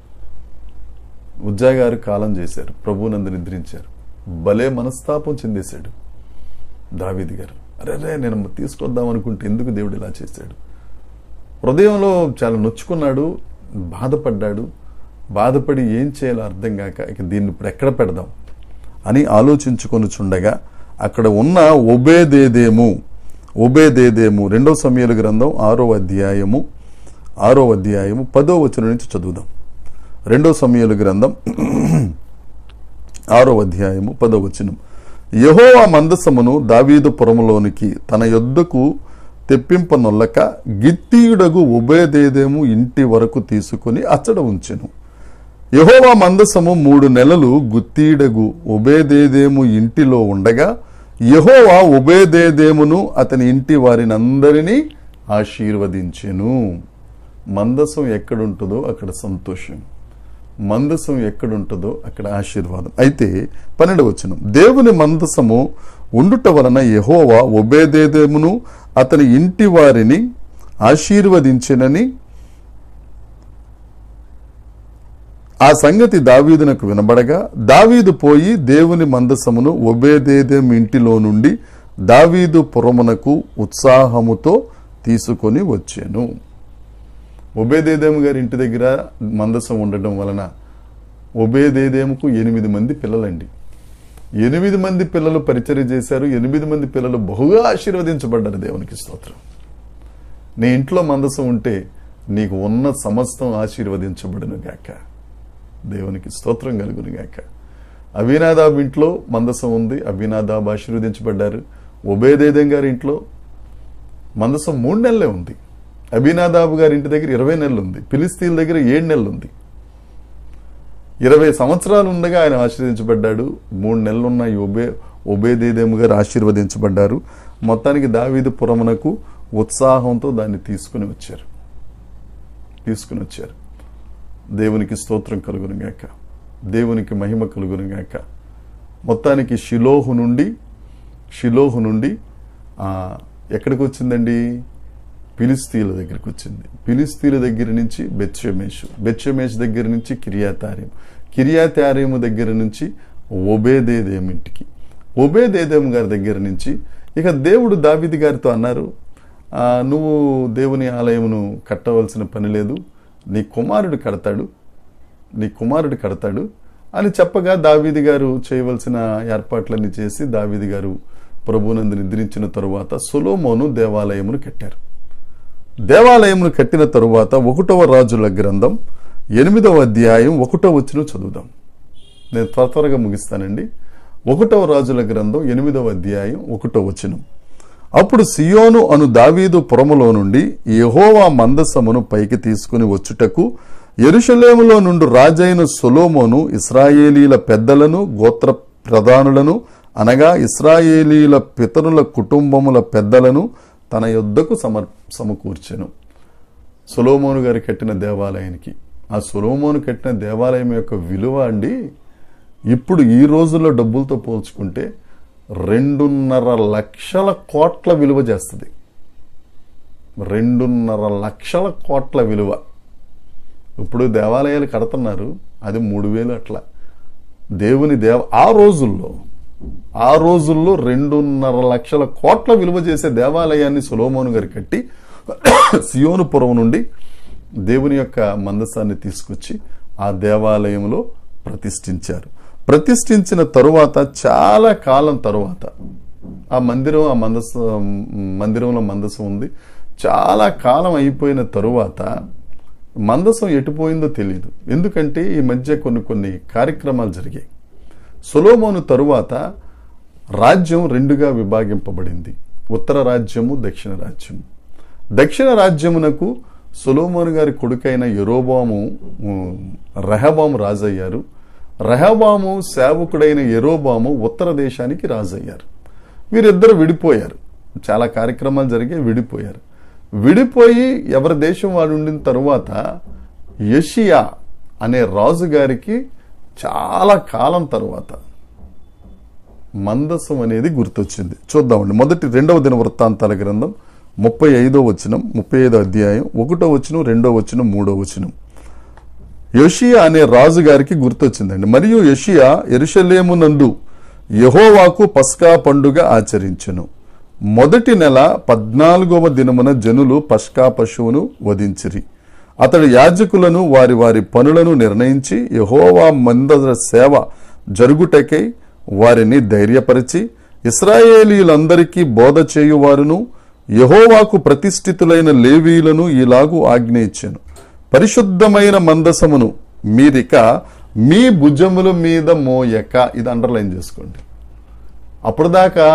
ఉజ్జా గారు కాలం చేశారు ప్రభునందు నిద్రించారు భలే మనస్తాపం చెందేశాడు దావీది గారు అరే నేను తీసుకొద్దాం అనుకుంటే ఎందుకు దేవుడు ఇలా చేశాడు హృదయంలో చాలా నొచ్చుకున్నాడు బాధపడ్డాడు బాధపడి ఏం చేయాలో అర్థం కాక ఇక దీన్ని ఇప్పుడు ఎక్కడ పెడదాం అని ఆలోచించుకొని చుండగా అక్కడ ఉన్న ఒబేదేదేము ఒబేదేదేము రెండో సమయాల గ్రంథం ఆరో అధ్యాయము ఆరో అధ్యాయము పదో వచనం నుంచి చదువుదాం రెండో సమయాల గ్రంథం ఆరో అధ్యాయము పదో వచనం యహోవా మందసమును దావీదు పురములోనికి తన యొద్దకు తెప్పింపనొల్లక గిత్తీయుడగు ఉభయదేదేము ఇంటి వరకు తీసుకుని అచ్చడ ఉంచెను యహోవా మందసము మూడు నెలలు గుత్తీడగు ఉభయదేదేము ఇంటిలో ఉండగా యహోవా ఉభయదేదేమును అతని ఇంటి వారినందరినీ ఆశీర్వదించెను మందసం ఎక్కడుంటుందో అక్కడ సంతోషం మందసం ఎక్కడుంటుందో అక్కడ ఆశీర్వాదం అయితే పన్నెండు వచనం దేవుని మందసము ఉండుట వలన యహోవా ఒబేదేదేమును అతని ఇంటి వారిని ఆశీర్వదించినని ఆ సంగతి దావీదునకు వినబడగా దావీదు పోయి దేవుని మందసమును ఒబేదేదేం ఇంటిలో నుండి దావీదు పురమునకు ఉత్సాహముతో తీసుకొని వచ్చాను ఒబేదేదేము గారి ఇంటి దగ్గర మందసం ఉండటం వలన ఒబేదేదేముకు ఎనిమిది మంది పిల్లలండి ఎనిమిది మంది పిల్లలు పరిచర్య చేశారు ఎనిమిది మంది పిల్లలు బహుగా ఆశీర్వదించబడ్డారు దేవునికి స్తోత్రం నీ ఇంట్లో మందసం ఉంటే నీకు ఉన్న సమస్తం ఆశీర్వదించబడును గాక దేవునికి స్తోత్రం కలుగును గాక అభినాదాబ్ ఇంట్లో మందసం ఉంది అభినాదాబ్ ఆశీర్వదించబడ్డారు ఒబేదేదం గారి ఇంట్లో మందసం మూడు నెలలే ఉంది అభినాదాబు గారి ఇంటి దగ్గర ఇరవై నెలలు ఉంది పిలిస్తీన్ దగ్గర ఏడు నెలలు ఉంది ఇరవై సంవత్సరాలు ఉండగా ఆయన ఆశీర్వదించబడ్డాడు మూడు నెలలున్న ఈ ఒబే ఒబేదేదేము గారు ఆశీర్వదించబడ్డారు మొత్తానికి దావీదు పురమునకు ఉత్సాహంతో దాన్ని తీసుకుని వచ్చారు తీసుకుని వచ్చారు దేవునికి స్తోత్రం కలుగును గాక దేవునికి మహిమ కలుగును గాక మొత్తానికి షిలోహు నుండి షిలోహు నుండి ఆ, ఎక్కడికి వచ్చిందండి పిలిస్తీల దగ్గరికి వచ్చింది పిలిస్తీల దగ్గర నుంచి బెత్షమేషు బెత్షమేష్ దగ్గర నుంచి కిరియాతార్యం కిరియాతార్యము దగ్గర నుంచి ఒబేదేదేం ఇంటికి ఒబేదేదేం గారి దగ్గర నుంచి ఇక దేవుడు దావిది గారితో అన్నారు "ఆ, నువ్వు దేవుని ఆలయమును కట్టవలసిన పని లేదు నీ కుమారుడు కడతాడు నీ కుమారుడు కడతాడు అని చెప్పగా దావీది గారు చేయవలసిన ఏర్పాట్లన్నీ చేసి దావీది గారు ప్రభునందు నిద్రించిన తరువాత సొలోమోను దేవాలయమును కట్టారు దేవాలయమును కట్టిన తరువాత ఒకటవ రాజుల గ్రంథం ఎనిమిదవ అధ్యాయం ఒకటో వచ్చిన చదువుదాం నేను త్వర త్వరగా ముగిస్తానండి ఒకటవ రాజుల గ్రంథం ఎనిమిదవ అధ్యాయం ఒకటో వచనం అప్పుడు సియోను అను దావీదు పురములో నుండి యెహోవా మందసమును పైకి తీసుకుని వచ్చుటకు యెరూషలేములో నుండి రాజైన సొలోమోను ఇస్రాయేలీల పెద్దలను గోత్ర ప్రధానులను అనగా ఇస్రాయేలీల పితరుల కుటుంబముల పెద్దలను తన యొద్దకు సమర్ సమకూర్చెను సొలోమోను గారు కట్టిన దేవాలయానికి ఆ సొలోమోను కట్టిన దేవాలయం యొక్క విలువ అండి ఇప్పుడు ఈ రోజుల్లో డబ్బులతో పోల్చుకుంటే రెండున్నర లక్షల కోట్ల విలువ చేస్తుంది రెండున్నర లక్షల కోట్ల విలువ ఇప్పుడు దేవాలయాలు కడుతున్నారు అది మూడు వేలు అట్లా దేవుని దేవ ఆ రోజుల్లో ఆ రోజుల్లో రెండున్నర లక్షల కోట్ల విలువ చేసే దేవాలయాన్ని సొలోమోను గారు కట్టి సియోనుపురం నుండి దేవుని యొక్క మందసాన్ని తీసుకొచ్చి ఆ దేవాలయంలో ప్రతిష్ఠించారు ప్రతిష్ఠించిన తరువాత చాలా కాలం తరువాత ఆ మందిరం ఆ మందస మందిరంలో మందసం ఉంది చాలా కాలం అయిపోయిన తరువాత మందసం ఎటుపోయిందో తెలియదు ఎందుకంటే ఈ మధ్య కొన్ని కొన్ని కార్యక్రమాలు జరిగాయి సొలోమోను తరువాత రాజ్యం రెండుగా విభాగింపబడింది ఉత్తర రాజ్యము దక్షిణ రాజ్యము దక్షిణ రాజ్యమునకు సొలోమోను గారి కొడుకైన యరోబాము రెహబాము రాజయ్యారు రెహబాము సేవకుడైన యరోబాము ఉత్తర దేశానికి రాజయ్యారు వీరిద్దరు విడిపోయారు చాలా కార్యక్రమాలు జరిగాయి విడిపోయారు విడిపోయి ఎవరి దేశం వాడు ఉండిన తరువాత యషియా అనే రాజు గారికి చాలా కాలం తరువాత మందసం అనేది గుర్తొచ్చింది చూద్దామండి మొదటి రెండవ దిన వృత్తాంతాల గ్రంథం ముప్పై ఐదో వచనం ముప్పై ఐదో అధ్యాయం ఒకటో వచనం రెండో వచనం మూడో వచనం యోషియా అనే రాజు గారికి గుర్తొచ్చిందండి మరియు యషియా ఎరుషలేము నందు యహోవాకు పస్కా పండుగ ఆచరించెను మొదటి నెల పద్నాలుగవ దినమున జనులు పస్కా పశువును వధించిరి అతడు యాజకులను వారి వారి పనులను నిర్ణయించి యహోవా మందర సేవ జరుగుటకై వారిని ధైర్యపరిచి ఇస్రాయేలీలందరికీ బోధ చేయువారును యహోవాకు ప్రతిష్ఠితులైన లేవీలను ఇలాగూ ఆజ్ఞ ఇచ్చాను పరిశుద్ధమైన మందసమును మీరిక మీ భుజముల మీద మోయక ఇది అండర్లైన్ చేసుకోండి అప్పుడు దాకా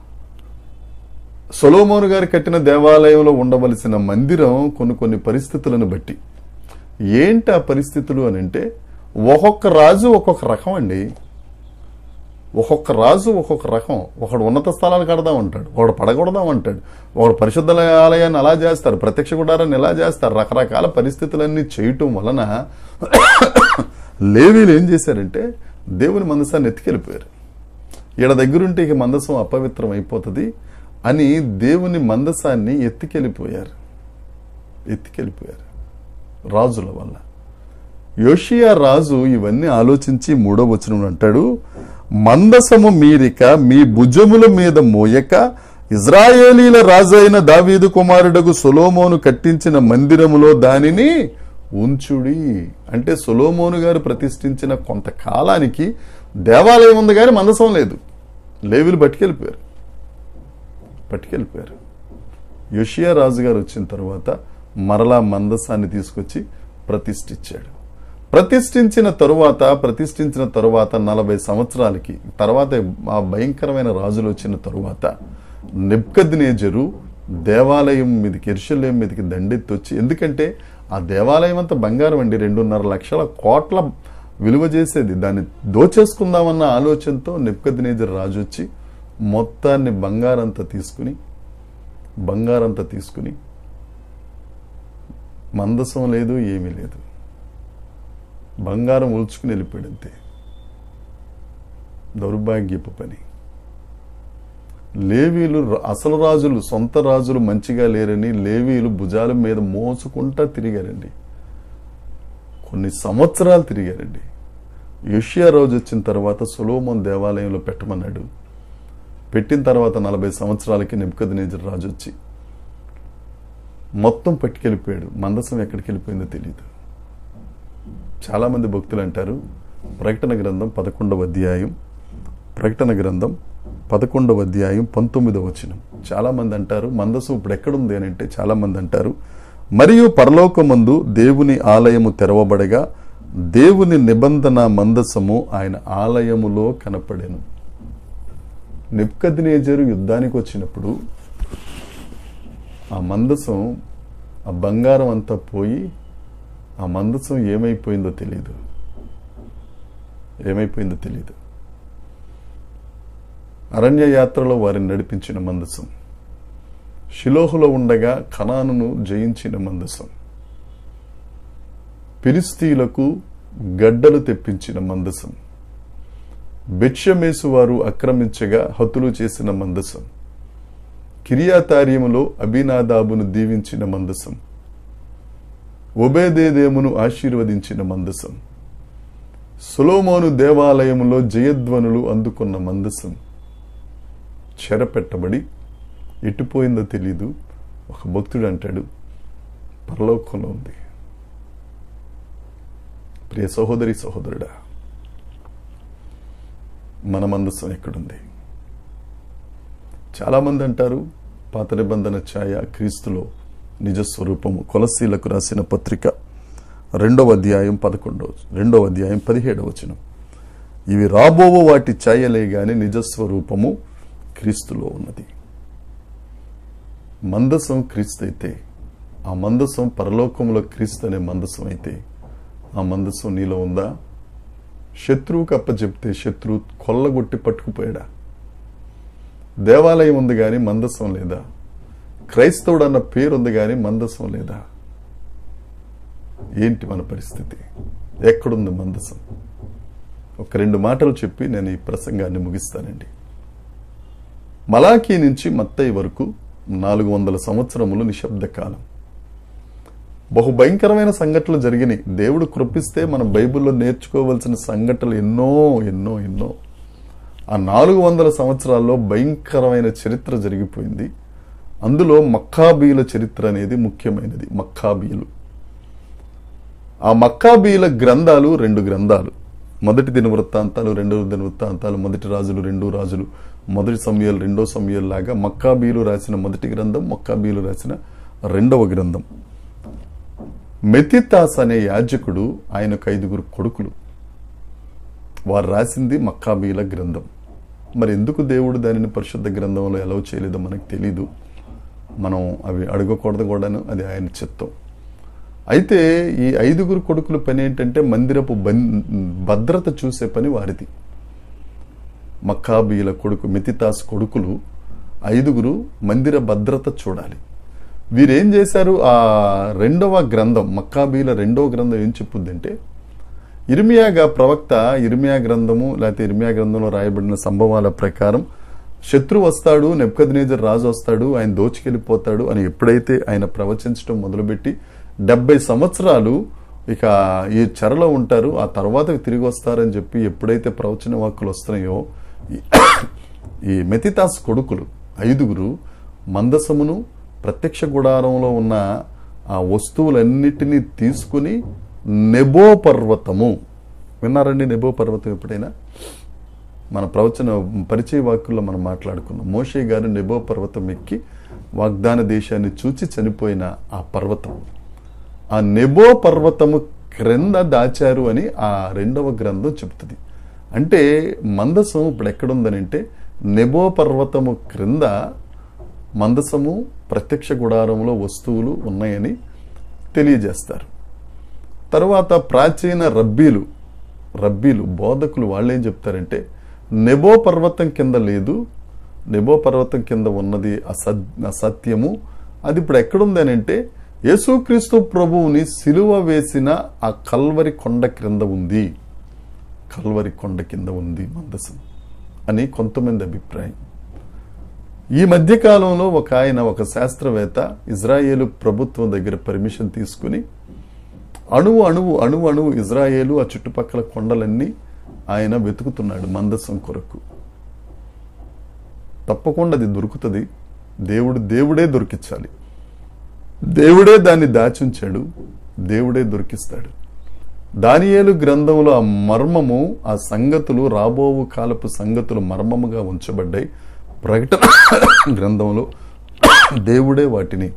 సొలోమోను గారు కట్టిన దేవాలయంలో ఉండవలసిన మందిరం కొన్ని కొన్ని పరిస్థితులను బట్టి ఏంటి ఆ పరిస్థితులు అని అంటే ఒక్కొక్క రాజు ఒక్కొక్క రకం అండి ఒక్కొక్క రాజు ఒక్కొక్క రకం ఒకడు ఉన్నత స్థలాలు కడదాం అంటాడు ఒకడు పడగొడదాం అంటాడు ఒకడు పరిశుద్ధ ఆలయాన్ని అలా చేస్తారు ప్రత్యక్ష గుడారాన్ని ఎలా చేస్తారు రకరకాల పరిస్థితులన్నీ చేయటం వలన లేవీలు ఏం చేశారంటే దేవుని మందసాన్ని ఎత్తుకెళ్ళిపోయారు ఈడ దగ్గరుంటే ఇక మందసం అపవిత్రం అయిపోతుంది అని దేవుని మందసాన్ని ఎత్తుకెళ్ళిపోయారు ఎత్తుకెళ్ళిపోయారు రాజుల వల్ల యోషియా రాజు ఇవన్నీ ఆలోచించి మూడో వచనం అంటాడు మందసము మీరిక మీ భుజముల మీద మోయక ఇజ్రాయేలీల రాజైన దావీదు కుమారుడకు సొలోమోను కట్టించిన మందిరములో దానిని ఉంచుడి అంటే సొలోమోను గారు ప్రతిష్ఠించిన కొంతకాలానికి దేవాలయం ఉంది కానీ మందసం లేదు లేవిలు పట్టుకెళ్ళిపోయారు పట్టుకెళ్ళిపోయారు యోషియా రాజు గారు వచ్చిన తర్వాత మరలా మందసాన్ని తీసుకొచ్చి ప్రతిష్ఠించాడు ప్రతిష్ఠించిన తరువాత ప్రతిష్ఠించిన తరువాత నలభై సంవత్సరాలకి తర్వాత ఆ భయంకరమైన రాజులు వచ్చిన తరువాత నెబ్కద్నేజరు దేవాలయం మీదకి ఎరుషలేం మీదకి దండెత్తి వచ్చి ఎందుకంటే ఆ దేవాలయం అంతా బంగారం అండి రెండున్నర లక్షల కోట్ల విలువ చేసేది దాన్ని దోచేసుకుందామన్న ఆలోచనతో నెబ్కద్నేజర్ రాజు వచ్చి మొత్తాన్ని బంగారంతా తీసుకుని బంగారంతా తీసుకుని మందసం లేదు ఏమీ లేదు బంగారం ఉల్చుకుని వెళ్ళిపోయాడు అంతే దౌర్భాగ్యపు పని లేవీలు అసలు రాజులు సొంత రాజులు మంచిగా లేరని లేవీలు భుజాల మీద మోసుకుంటా తిరిగారండి కొన్ని సంవత్సరాలు తిరిగారండి యోషియా రోజు వచ్చిన తర్వాత సులోమన్ దేవాలయంలో పెట్టమన్నాడు పెట్టిన తర్వాత నలభై సంవత్సరాలకి నిబ్కదనేజర్ రాజు వచ్చి మొత్తం పట్టుకెళ్ళిపోయాడు మందసం ఎక్కడికి వెళ్ళిపోయిందో తెలియదు చాలామంది భక్తులు అంటారు ప్రకటన గ్రంథం పదకొండవ అధ్యాయం ప్రకటన గ్రంథం పదకొండవ అధ్యాయం పంతొమ్మిదవ వచనం చాలామంది అంటారు మందసం ఇప్పుడు ఎక్కడుంది అని అంటే చాలామంది అంటారు మరియు పరలోకమందు దేవుని ఆలయము తెరవబడగా దేవుని నిబంధన మందసము ఆయన ఆలయములో కనపడెను నిప్కద్నేజరు యుద్ధానికి వచ్చినప్పుడు ఆ మందసం ఆ బంగారం అంతా పోయి ఆ మందసం ఏమైపోయిందో తెలియదు ఏమైపోయిందో తెలియదు అరణ్య యాత్రలో వారిని నడిపించిన మందసం షిలోహులో ఉండగా కణానును జయించిన మందసం ఫిలిస్తీలకు గడ్డలు తెప్పించిన మందసం బెత్షమేసు వారు ఆక్రమించగా హతులు చేసిన మందసం కిరియాతార్యములో అభినాదాబును దీవించిన మందసం ఒబేదేదేమును ఆశీర్వదించిన మందసం సులోమోను దేవాలయంలో జయధ్వనులు అందుకున్న మందసం చెరపెట్టబడి ఎట్టుపోయిందో తెలీదు ఒక భక్తుడు అంటాడు పరలోకంలో ఉంది ప్రియ సహోదరి సహోదరుడా మన మందస్సం ఎక్కడుంది చాలామంది అంటారు పాత నిబంధన ఛాయ క్రీస్తులో నిజస్వరూపము కొలసీలకు రాసిన పత్రిక రెండవ అధ్యాయం పదకొండవ రెండవ అధ్యాయం పదిహేడవ వచనం ఇవి రాబోవు వాటి ఛాయలే గాని నిజస్వరూపము క్రీస్తులో ఉన్నది మందసం క్రీస్తు అయితే ఆ మందసం పరలోకంలో క్రీస్తు అనే మందసం అయితే ఆ మందసం నీలో ఉందా శత్రువుకి అప్పచెప్తే శత్రువు కొల్లగొట్టి పట్టుకుపోయాడా దేవాలయం ఉంది కానీ మందసం లేదా క్రైస్తవుడు అన్న పేరు ఉంది కానీ మందసం లేదా ఏంటి మన పరిస్థితి ఎక్కడుంది మందసం ఒక రెండు మాటలు చెప్పి నేను ఈ ప్రసంగాన్ని ముగిస్తానండి మలాఖీ నుంచి మత్తయి వరకు నాలుగు వందల సంవత్సరములు నిశ్శబ్ద కాలం బహు భయంకరమైన సంఘటనలు జరిగినాయి దేవుడు కృపిస్తే మనం బైబిల్లో నేర్చుకోవలసిన సంఘటనలు ఎన్నో ఎన్నో ఎన్నో ఆ నాలుగు వందల సంవత్సరాల్లో భయంకరమైన చరిత్ర జరిగిపోయింది అందులో మక్కాబీల చరిత్ర అనేది ముఖ్యమైనది మక్కాబీలు ఆ మక్కాబీల గ్రంథాలు రెండు గ్రంథాలు మొదటి దిన వృత్తాంతాలు రెండవ దిన వృత్తాంతాలు మొదటి రాజులు రెండు రాజులు మొదటి సమయాలు రెండో సమయాలు లాగా మక్కాబీలు రాసిన మొదటి గ్రంథం మక్కాబీలు రాసిన రెండవ గ్రంథం మెతితాస్ అనే యాజకుడు ఆయనకు ఐదుగురు కొడుకులు వారు రాసింది మక్కాబీల గ్రంథం మరి ఎందుకు దేవుడు దానిని పరిశుద్ధ గ్రంథంలో ఎలవ్ చేయలేదో మనకు తెలీదు మనం అవి అడగకూడదు కూడాను అది ఆయన చిత్తం అయితే ఈ ఐదుగురు కొడుకుల పని ఏంటంటే మందిరపు భద్రత చూసే పని వారిది మక్కాబీల కొడుకు మితితాస్ కొడుకులు ఐదుగురు మందిర భద్రత చూడాలి వీరేం చేశారు ఆ రెండవ గ్రంథం మక్కాబీల రెండవ గ్రంథం ఏం చెప్పుద్దంటే ఇర్మియాగా ప్రవక్త ఇర్మియా గ్రంథము లేకపోతే ఇర్మియా గ్రంథంలో రాయబడిన సంభవాల ప్రకారం శత్రు వస్తాడు నెప్కద్నేజర్ రాజు వస్తాడు ఆయన దోచుకెళ్ళిపోతాడు అని ఎప్పుడైతే ఆయన ప్రవచించడం మొదలుపెట్టి డెబ్బై సంవత్సరాలు ఇక ఈ చెరలో ఉంటారు ఆ తర్వాత తిరిగి వస్తారని చెప్పి ఎప్పుడైతే ప్రవచన వాక్కులు వస్తున్నాయో ఈ మెతితాస్ కొడుకులు ఐదుగురు మందసమును ప్రత్యక్ష గుడారంలో ఉన్న ఆ వస్తువులన్నిటినీ తీసుకుని నెబో పర్వతము విన్నారండి నెబో పర్వతం ఎప్పుడైనా మన ప్రవచన పరిచయ వాక్కుల్లో మనం మాట్లాడుకున్నాం మోషే గారు నెబో పర్వతం ఎక్కి వాగ్దాన దేశాన్ని చూచి చనిపోయిన ఆ పర్వతం ఆ నెబో పర్వతము క్రింద దాచారు అని ఆ రెండవ గ్రంథం చెప్తుంది అంటే మందసం ఇప్పుడు ఎక్కడుందని అంటే నెబో పర్వతము క్రింద మందసము ప్రత్యక్ష గుడారంలో వస్తువులు ఉన్నాయని తెలియజేస్తారు తరువాత ప్రాచీన రబ్బీలు రబ్బీలు బోధకులు వాళ్ళు ఏం చెప్తారంటే నెబో పర్వతం కింద లేదు నెబో పర్వతం కింద ఉన్నది అసత్ అసత్యము అది ఇప్పుడు ఎక్కడుంది అని అంటే యేసుక్రీస్తు ప్రభువుని సిలువ వేసిన ఆ కల్వరి కొండ క్రింద ఉంది కల్వరి కొండ కింద ఉంది మందసం అని కొంతమంది అభిప్రాయం ఈ మధ్య కాలంలో ఒక ఆయన ఒక శాస్త్రవేత్త ఇజ్రాయేలు ప్రభుత్వం దగ్గర పర్మిషన్ తీసుకుని అణువు అణువు అణువు అణువు ఇజ్రాయేలు ఆ చుట్టుపక్కల కొండలన్నీ ఆయన వెతుకుతున్నాడు మందసం కొరకు తప్పకుండా అది దొరుకుతుంది దేవుడు దేవుడే దొరికించాలి దేవుడే దాన్ని దాచుంచాడు దేవుడే దొరికిస్తాడు దానియేలు గ్రంథంలో ఆ మర్మము ఆ సంగతులు రాబోవు కాలపు సంగతులు మర్మముగా ఉంచబడ్డాయి ప్రకటన గ్రంథంలో దేవుడే వాటిని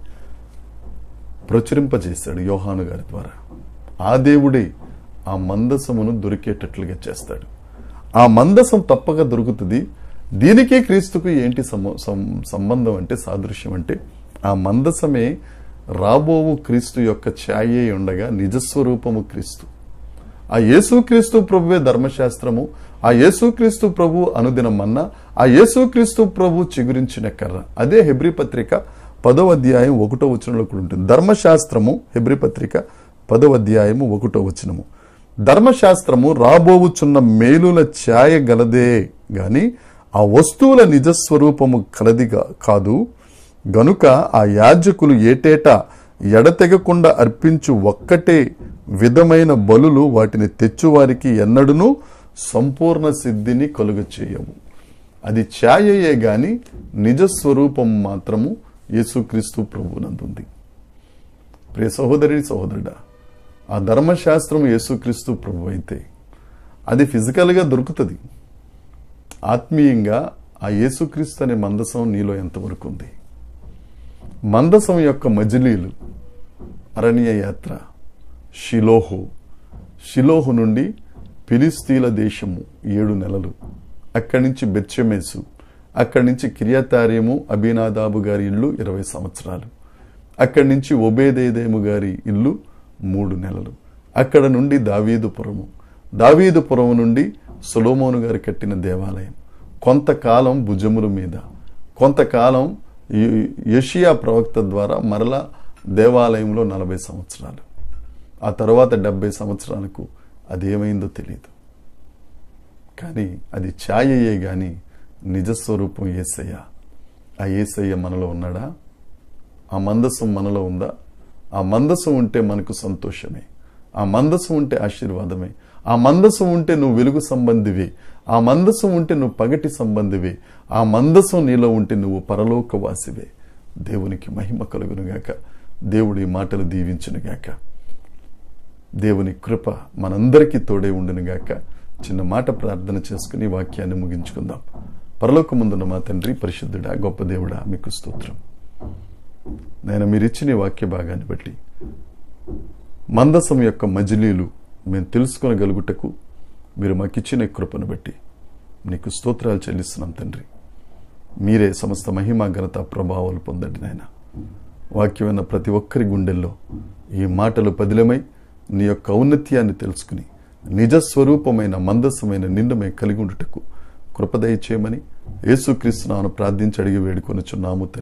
ప్రచురింపజేశాడు యోహాను గారి ద్వారా ఆ దేవుడే ఆ మందసమును దొరికేటట్లుగా చేస్తాడు ఆ మందసం తప్పక దొరుకుతుంది దీనికి క్రీస్తుకు ఏంటి సంబంధం అంటే సాదృశ్యం అంటే ఆ మందసమే రాబోవు క్రీస్తు యొక్క ఛాయే ఉండగా నిజస్వరూపము క్రీస్తు ఆ యేసుక్రీస్తు ప్రభువే ధర్మశాస్త్రము ఆ యేసుక్రీస్తు ప్రభు అనుదిన మన్నా ఆ యేసుక్రీస్తు ప్రభు చిగురించిన కర్ర అదే హెబ్రి పత్రిక పదో అధ్యాయం ఒకటో వచనంలో కూడా ఉంటుంది ధర్మశాస్త్రము హెబ్రి పత్రిక పదో అధ్యాయము ఒకటో వచనము ధర్మశాస్త్రము రాబోవుచున్న మేలుల ఛాయ గలదే గాని ఆ వస్తువుల నిజస్వరూపము కలదిగా కాదు గనుక ఆ యాజకులు ఏటేటా ఎడతెగకుండా అర్పించు ఒక్కటే విధమైన బలులు వాటిని తెచ్చువారికి ఎన్నడూనూ సంపూర్ణ సిద్ధిని కలుగ చేయవు అది ఛాయయే గాని నిజస్వరూపం మాత్రము యేసుక్రీస్తు ప్రభునందుంది ప్రియ సహోదరి సహోదరుడా ఆ ధర్మశాస్త్రం యేసుక్రీస్తు ప్రభు అయితే అది ఫిజికల్గా దొరుకుతుంది ఆత్మీయంగా ఆ యేసుక్రీస్తు అనే మందసం నీలో ఎంతవరకు ఉంది మందసం యొక్క మజిలీలు అరణ్య యాత్ర షిలోహు షిలోహు నుండి ఫిలిస్తీన్ల దేశము ఏడు నెలలు అక్కడి నుంచి బెచ్చమేసు అక్కడి నుంచి కిరియతార్యము అభినాదాబు గారి ఇల్లు ఇరవై సంవత్సరాలు అక్కడి నుంచి ఒబేదేదేము గారి ఇల్లు మూడు నెలలు అక్కడ నుండి దావీదుపురము దావీదుపురం నుండి సొలోమోను గారు కట్టిన దేవాలయం కొంతకాలం భుజముల మీద కొంతకాలం యె- యెషయా ప్రవక్త ద్వారా మరలా దేవాలయంలో నలభై సంవత్సరాలు ఆ తర్వాత డెబ్బై సంవత్సరాలకు అదేమైందో తెలియదు కానీ అది ఛాయయే గాని నిజస్వరూపం ఏసయ్య ఆ ఏసయ్య మనలో ఉన్నాడా ఆ మందసం మనలో ఉందా ఆ మందసం ఉంటే మనకు సంతోషమే ఆ మందసం ఉంటే ఆశీర్వాదమే ఆ మందసం ఉంటే నువ్వు వెలుగు సంబంధివి ఆ మందసం ఉంటే నువ్వు పగటి సంబంధివి ఆ మందసం నీలో ఉంటే నువ్వు పరలోకవాసివే దేవునికి మహిమ కలుగునుగాక దేవుడు ఈ మాటలు దీవించునుగాక దేవుని కృప మనందరికీ తోడే ఉండునుగాక చిన్న మాట ప్రార్థన చేసుకుని ఈ వాక్యాన్ని ముగించుకుందాం పరలోకముందున్న మా తండ్రి పరిశుద్ధుడా గొప్ప దేవుడా మీకు స్తోత్రం నేను మీరు ఇచ్చిన ఈ వాక్య భాగాన్ని బట్టి మందసం యొక్క మజిలీలు మేము తెలుసుకొనగలుగుటకు మీరు మాకిచ్చిన ఈ కృపను బట్టి నీకు స్తోత్రాలు చెల్లిస్తున్నాం తండ్రి మీరే సమస్త మహిమ ఘనత ప్రభావాలు పొందండి నాయన వాక్యమైన ప్రతి ఒక్కరి గుండెల్లో ఈ మాటలు పదిలమై నీ యొక్క ఔన్నత్యాన్ని తెలుసుకుని నిజస్వరూపమైన మందసమైన నిండు మేము కలిగి ఉండుటకు కృపదయ చేయమని యేసుక్రీస్తునాను ప్రార్థించి అడిగి వేడుకొనుచున్నాము తండ్రి